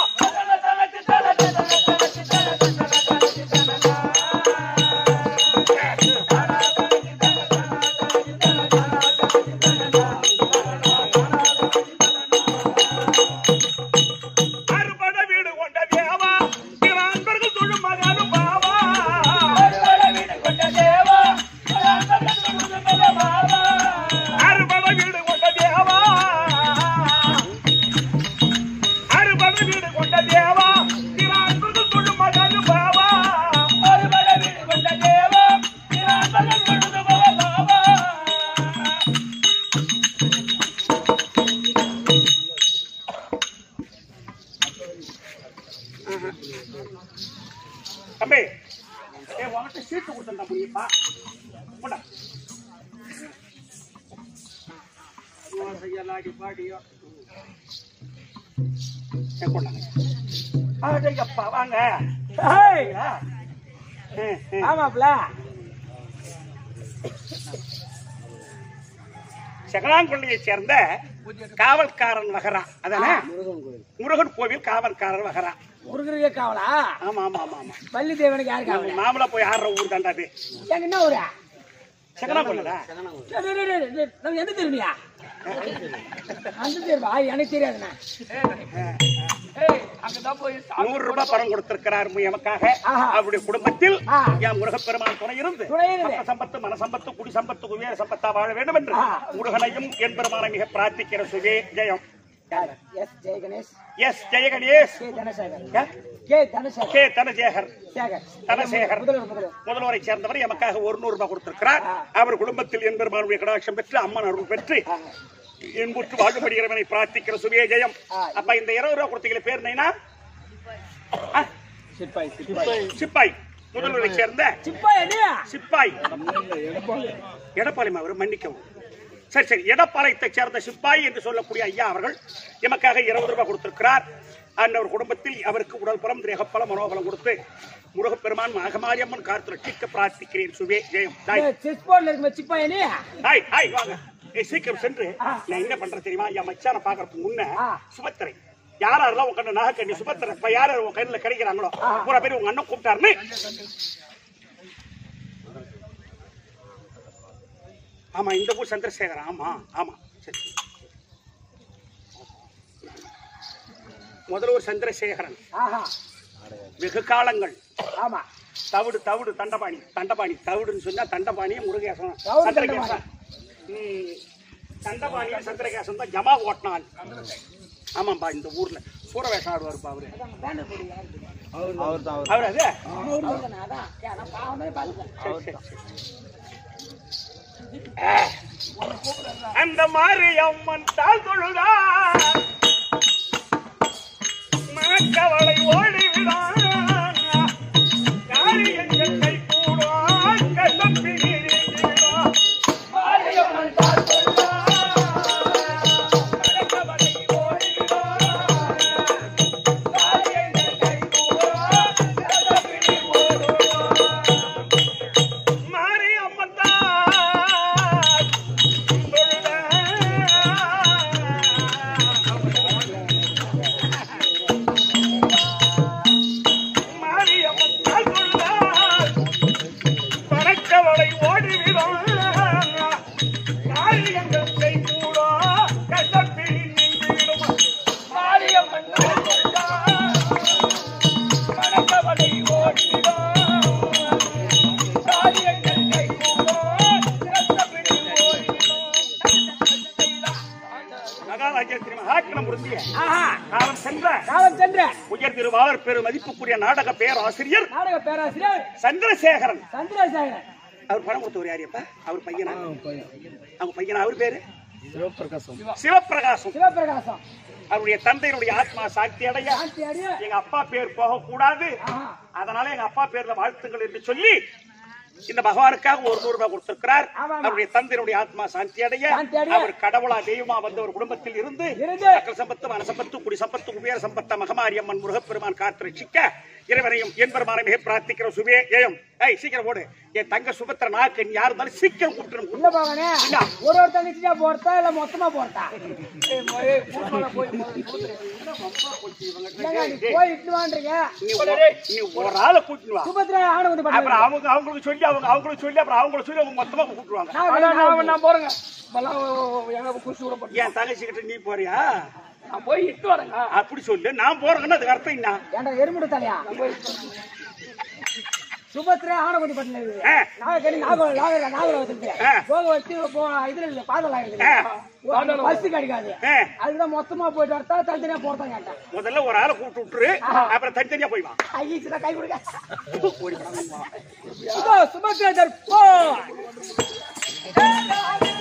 S3: அறுபட வீடு கொண்ட தேவா பிற அன்பர்கள் தொழும் மகனும் பாவா
S1: எல்லாடி பாடியோ
S3: ஏ, கொண்டாங்க அடேங்கப்பா வாங்க
S2: ஏய்,
S3: ம், ம்.
S2: ஆமாப்ல
S3: செகலாங்குள்ளியை சேர்ந்த காவல்காரன் வகரா அதானே முருகன் கோவில் காவல்காரன் வகரா
S2: முருகருக்கே காவலா
S3: ஆமா ஆமா ஆமா ஆமா
S2: பள்ளி தேவனுக்கு யாரு காவலா
S3: மாமலா போய் ஆடுற ஊர் தாண்டாது
S2: எங்க என்ன ஊரா
S3: செகலாங்குள்ளா
S2: டேய், டேய், டேய், டேய், நம்ம எந்த தெருவியா அந்த தெருவா எனக்கு தெரியாதுண்ணா
S1: ஏய் அங்கதான் போய் சாப்பிட்டு
S3: நூறு ரூபாய் பணம் கொடுத்திருக்கிறார் எமக்காக
S2: ஆஹா.
S3: அவருடைய குடும்பத்தில்
S2: ஆ.
S3: என் முருகப்பெருமான் துணை இருந்து
S2: துணை இருந்து.
S3: பக்த சம்பத்து மன சம்பத்து குடி சம்பத்து குவிய சம்பத்தா வாழ வேண்டும் என்று
S2: ஆ.
S3: முருகனையும் என் பெருமானை மிக பிரார்த்திக்கிற சுவே ஜெயம்
S2: யார்? S Jaya Ganesh
S3: S Jayaganesh
S2: K Dhanasekar
S3: ஏ?
S2: கே தனசேகர்
S3: கே தனஜேகர்
S2: சேகர்
S3: தனசேகர்
S2: முதல்வர் முதல்வர்
S3: முதல்வரை சேர்ந்தவர் எமக்காக ஒரு நூறு ரூபாய் கொடுத்திருக்கிறார்
S2: ஆ.
S3: அவர் குடும்பத்தில் என் பெருமானுடைய கடாட்சம் பெற்று அம்மன் அருள் பெற்று
S2: ஆ.
S3: என்புற்று வாழும்படி இறைவனை பிரார்த்திக்கிற சுவே ஜெயம்
S2: ஆ.
S3: அப்ப இந்த இருபது ரூபாய் கொடுத்தீங்களே பேர் நைனா ஆ?
S2: சிப்பாய் சிப்பாய்
S3: சிப்பாய் முதல்வரை சேர்ந்த
S2: சிப்பாய் என்ன
S3: சிப்பாய் எடப்பாளையம் அவர் மன்னிக்கவும் சரி சரி எடப்பாளையத்தை சேர்ந்த சிப்பாய் என்று சொல்லக்கூடிய ஐயா அவர்கள் எமக்காக இருபது ரூபாய் கொடுத்திருக்கிறார் அந்த ஒரு குடும்பத்தில் அவருக்கு உடல் பலம் தேகப்பலம் மனோபலம் கொடுத்து முருகப்பெருமான் மகமாரியம்மன் காத்து ரட்சிக்க பிரார்த்திக்கிறேன் சுவே ஜெயம் தாய்
S2: செஸ் போர்ட்ல இருக்க சிப்பாய் என்ன
S3: ஹாய் ஹாய் வாங்க ஏய், சீக்கிரம் சென்று
S2: ஆ.
S3: நான் என்ன பண்றேன் தெரியுமா என் மச்சான பாக்குறதுக்கு முன்ன
S2: ஆ.
S3: சுபத்திரை யார் யாரெல்லாம் உங்க கண்ணு நாகக்கண்ணி சுபத்திரை இப்ப யார் யார் உங்க கையில கிடைக்கிறாங்களோ
S2: ஆ.
S3: பூரா பேர் உங்க அண்ணன் கூப்பிட்டாருன்னு ஆமா இந்த ஊர் சந்திரசேகர் ஆமா ஆமா சரி முதல்வர் சந்திரசேகரன்
S2: ஆஹா
S3: வெகு காலங்கள்
S2: ஆமா
S3: தவிடு தவிடு தண்டபாணி தண்டபாணி தவிடுன்னு சொன்னா தண்டபாணி முருகேசன்
S2: தவிடு
S3: சந்திரகேசன் ம், தண்டபாணி சந்திரகேசன் தான் ஜமா ஓட்டினான் ஆமாம்பா இந்த ஊர்ல சூரவேஷம் ஆடுவாருப்பா அவரு
S2: பேனர் போடுங்க யாருக்கு?
S3: அவர் அது
S2: அவர்தானே, அதான். ஏன், நான் பாவம் தானே பார்த்துட்டேன்.
S3: சரி, சரி, சரி. அந்த மாதிரி அம்மன் தாழ் தொழுதா மணக்கவளை ஓடிவிடான் காரியங்கள் கை கூடும் கசப்பிடிவிடும் மாரியம்மன் தாழ் தொழுதா மணக்கவளை ஓடிவிடான் காரியங்கள் கை கூடும் கசப்பிடி ஓடுவான் மாரியம்மன் தாய் தொழுதா மாரியம்மன் தாய் தொழுதாள் பறக்கவளை ஓடிவிடும் காரியங்கள் கை கூடோ கட்டப்பிடி நின்றுவிடும் மாரியம்மன் தாய் தொழுதாள் பறக்கவளை ஓடிவிடும் காரியங்கள் கை கூடோ கட்டப்பிடி ஓடிவிடும் மகாராஜ்யத்தின் மகாக்கிரம் உறுதிய
S2: ஆஹா
S3: காலம் சென்ற
S2: காலம் சென்ற
S3: உயர் திருவாளர் பெரு மதிப்புக்குரிய நாடக பேராசிரியர்
S2: நாடக பேராசிரியர்
S3: சந்திரசேகரன்
S2: சந்திரசேகரன்
S3: அவர் பணம் கொடுத்தவர் யாரியப்பா அவர் பையனா அவங்க பையனா அவர் பேரு சிவபிரகாசம்
S2: சிவபிரகாசம்
S3: அவருடைய தந்தையினுடைய ஆத்மா சாந்தி அடைய
S2: சாந்தி அடைய
S3: எங்க அப்பா பேர் போக கூடாது
S2: ஆஹா
S3: அதனால எங்க அப்பா பேர்ல வாழ்த்துங்கள் என்று சொல்லி இந்த பகவானுக்காக ஒரு நூறு ரூபாய் கொடுத்திருக்கிறார்
S2: ஆமாம்.
S3: அவருடைய தந்தையினுடைய ஆத்மா சாந்தி அடைய
S2: சாந்தி அடைய.
S3: அவர் கடவுளா தெய்வமா வந்த ஒரு குடும்பத்தில் இருந்து
S2: இருந்து.
S3: சகல சம்பத்து மன சம்பத்து குடி சம்பத்து குபேர சம்பத்த மகமாரி அம்மன் முருகப்பெருமான் காத்து ரட்சிக்க இறைவனையும் என் பெருமானை மிக பிரார்த்திக்கிற சுபே ஜெயம் ஏய் சீக்கிரம் ஓடு என் தங்க சுபத்திர நாக்கு யார் இருந்தாலும் சீக்கிரம் கூப்பிட்டு
S2: இல்ல பாவனே
S3: இல்ல.
S2: ஒரு ஒரு தங்கச்சியா போறதா இல்ல மொத்தமா போறதா இல்லங்க, நீ போய் இட்டுவான்றீங்க
S3: நீ ஒரு- நீ ஒரு ஆளை கூட்டிட்டு வா
S2: சுபத்ரா ஆணை வந்து
S3: அப்புறம்
S2: பண்ணுங்க
S3: அவங்க அவங்களுக்கு சொல்லி அவங்க அவங்களுக்கு சொல்லி அப்புறம் அவங்களுக்கு சொல்லி அவங்க மொத்தமா கூப்பிட்டுருவாங்க
S2: நான்
S1: நான் நான் போறேங்க இப்பெல்லாம் எங்க குஷி விட போறேன்
S3: என் தங்கச்சி கிட்ட நீ போறியா
S1: நான் போய் இட்டு வரேங்க
S3: அப்படி சொல்லு நான் போறேன்னு அதுக்கு அர்த்தம் என்ன
S2: ஏன்டா எருமுடு தலையா சுபத்ரா ஆனகுடி பட்டினது
S3: ஆ.
S2: நாகக்கடி நாக நாக நாகல வச்சிருக்கு
S3: ஆ.
S2: போக வச்சு போ இதுல இல்ல பாதல
S3: ஆ.
S2: பஸ் கிடைக்காது
S3: ஆ,
S2: அதுதான் மொத்தமா போயிட்டு வரதா தனித்தனியா போறதா கேட்டேன்
S3: முதல்ல ஒரு ஆளை கூப்பிட்டு விட்டுரு அப்புறம் தனித்தனியா போய் வா
S2: ஐயா கை கொடுக்க சுபா சுபத்ரா போ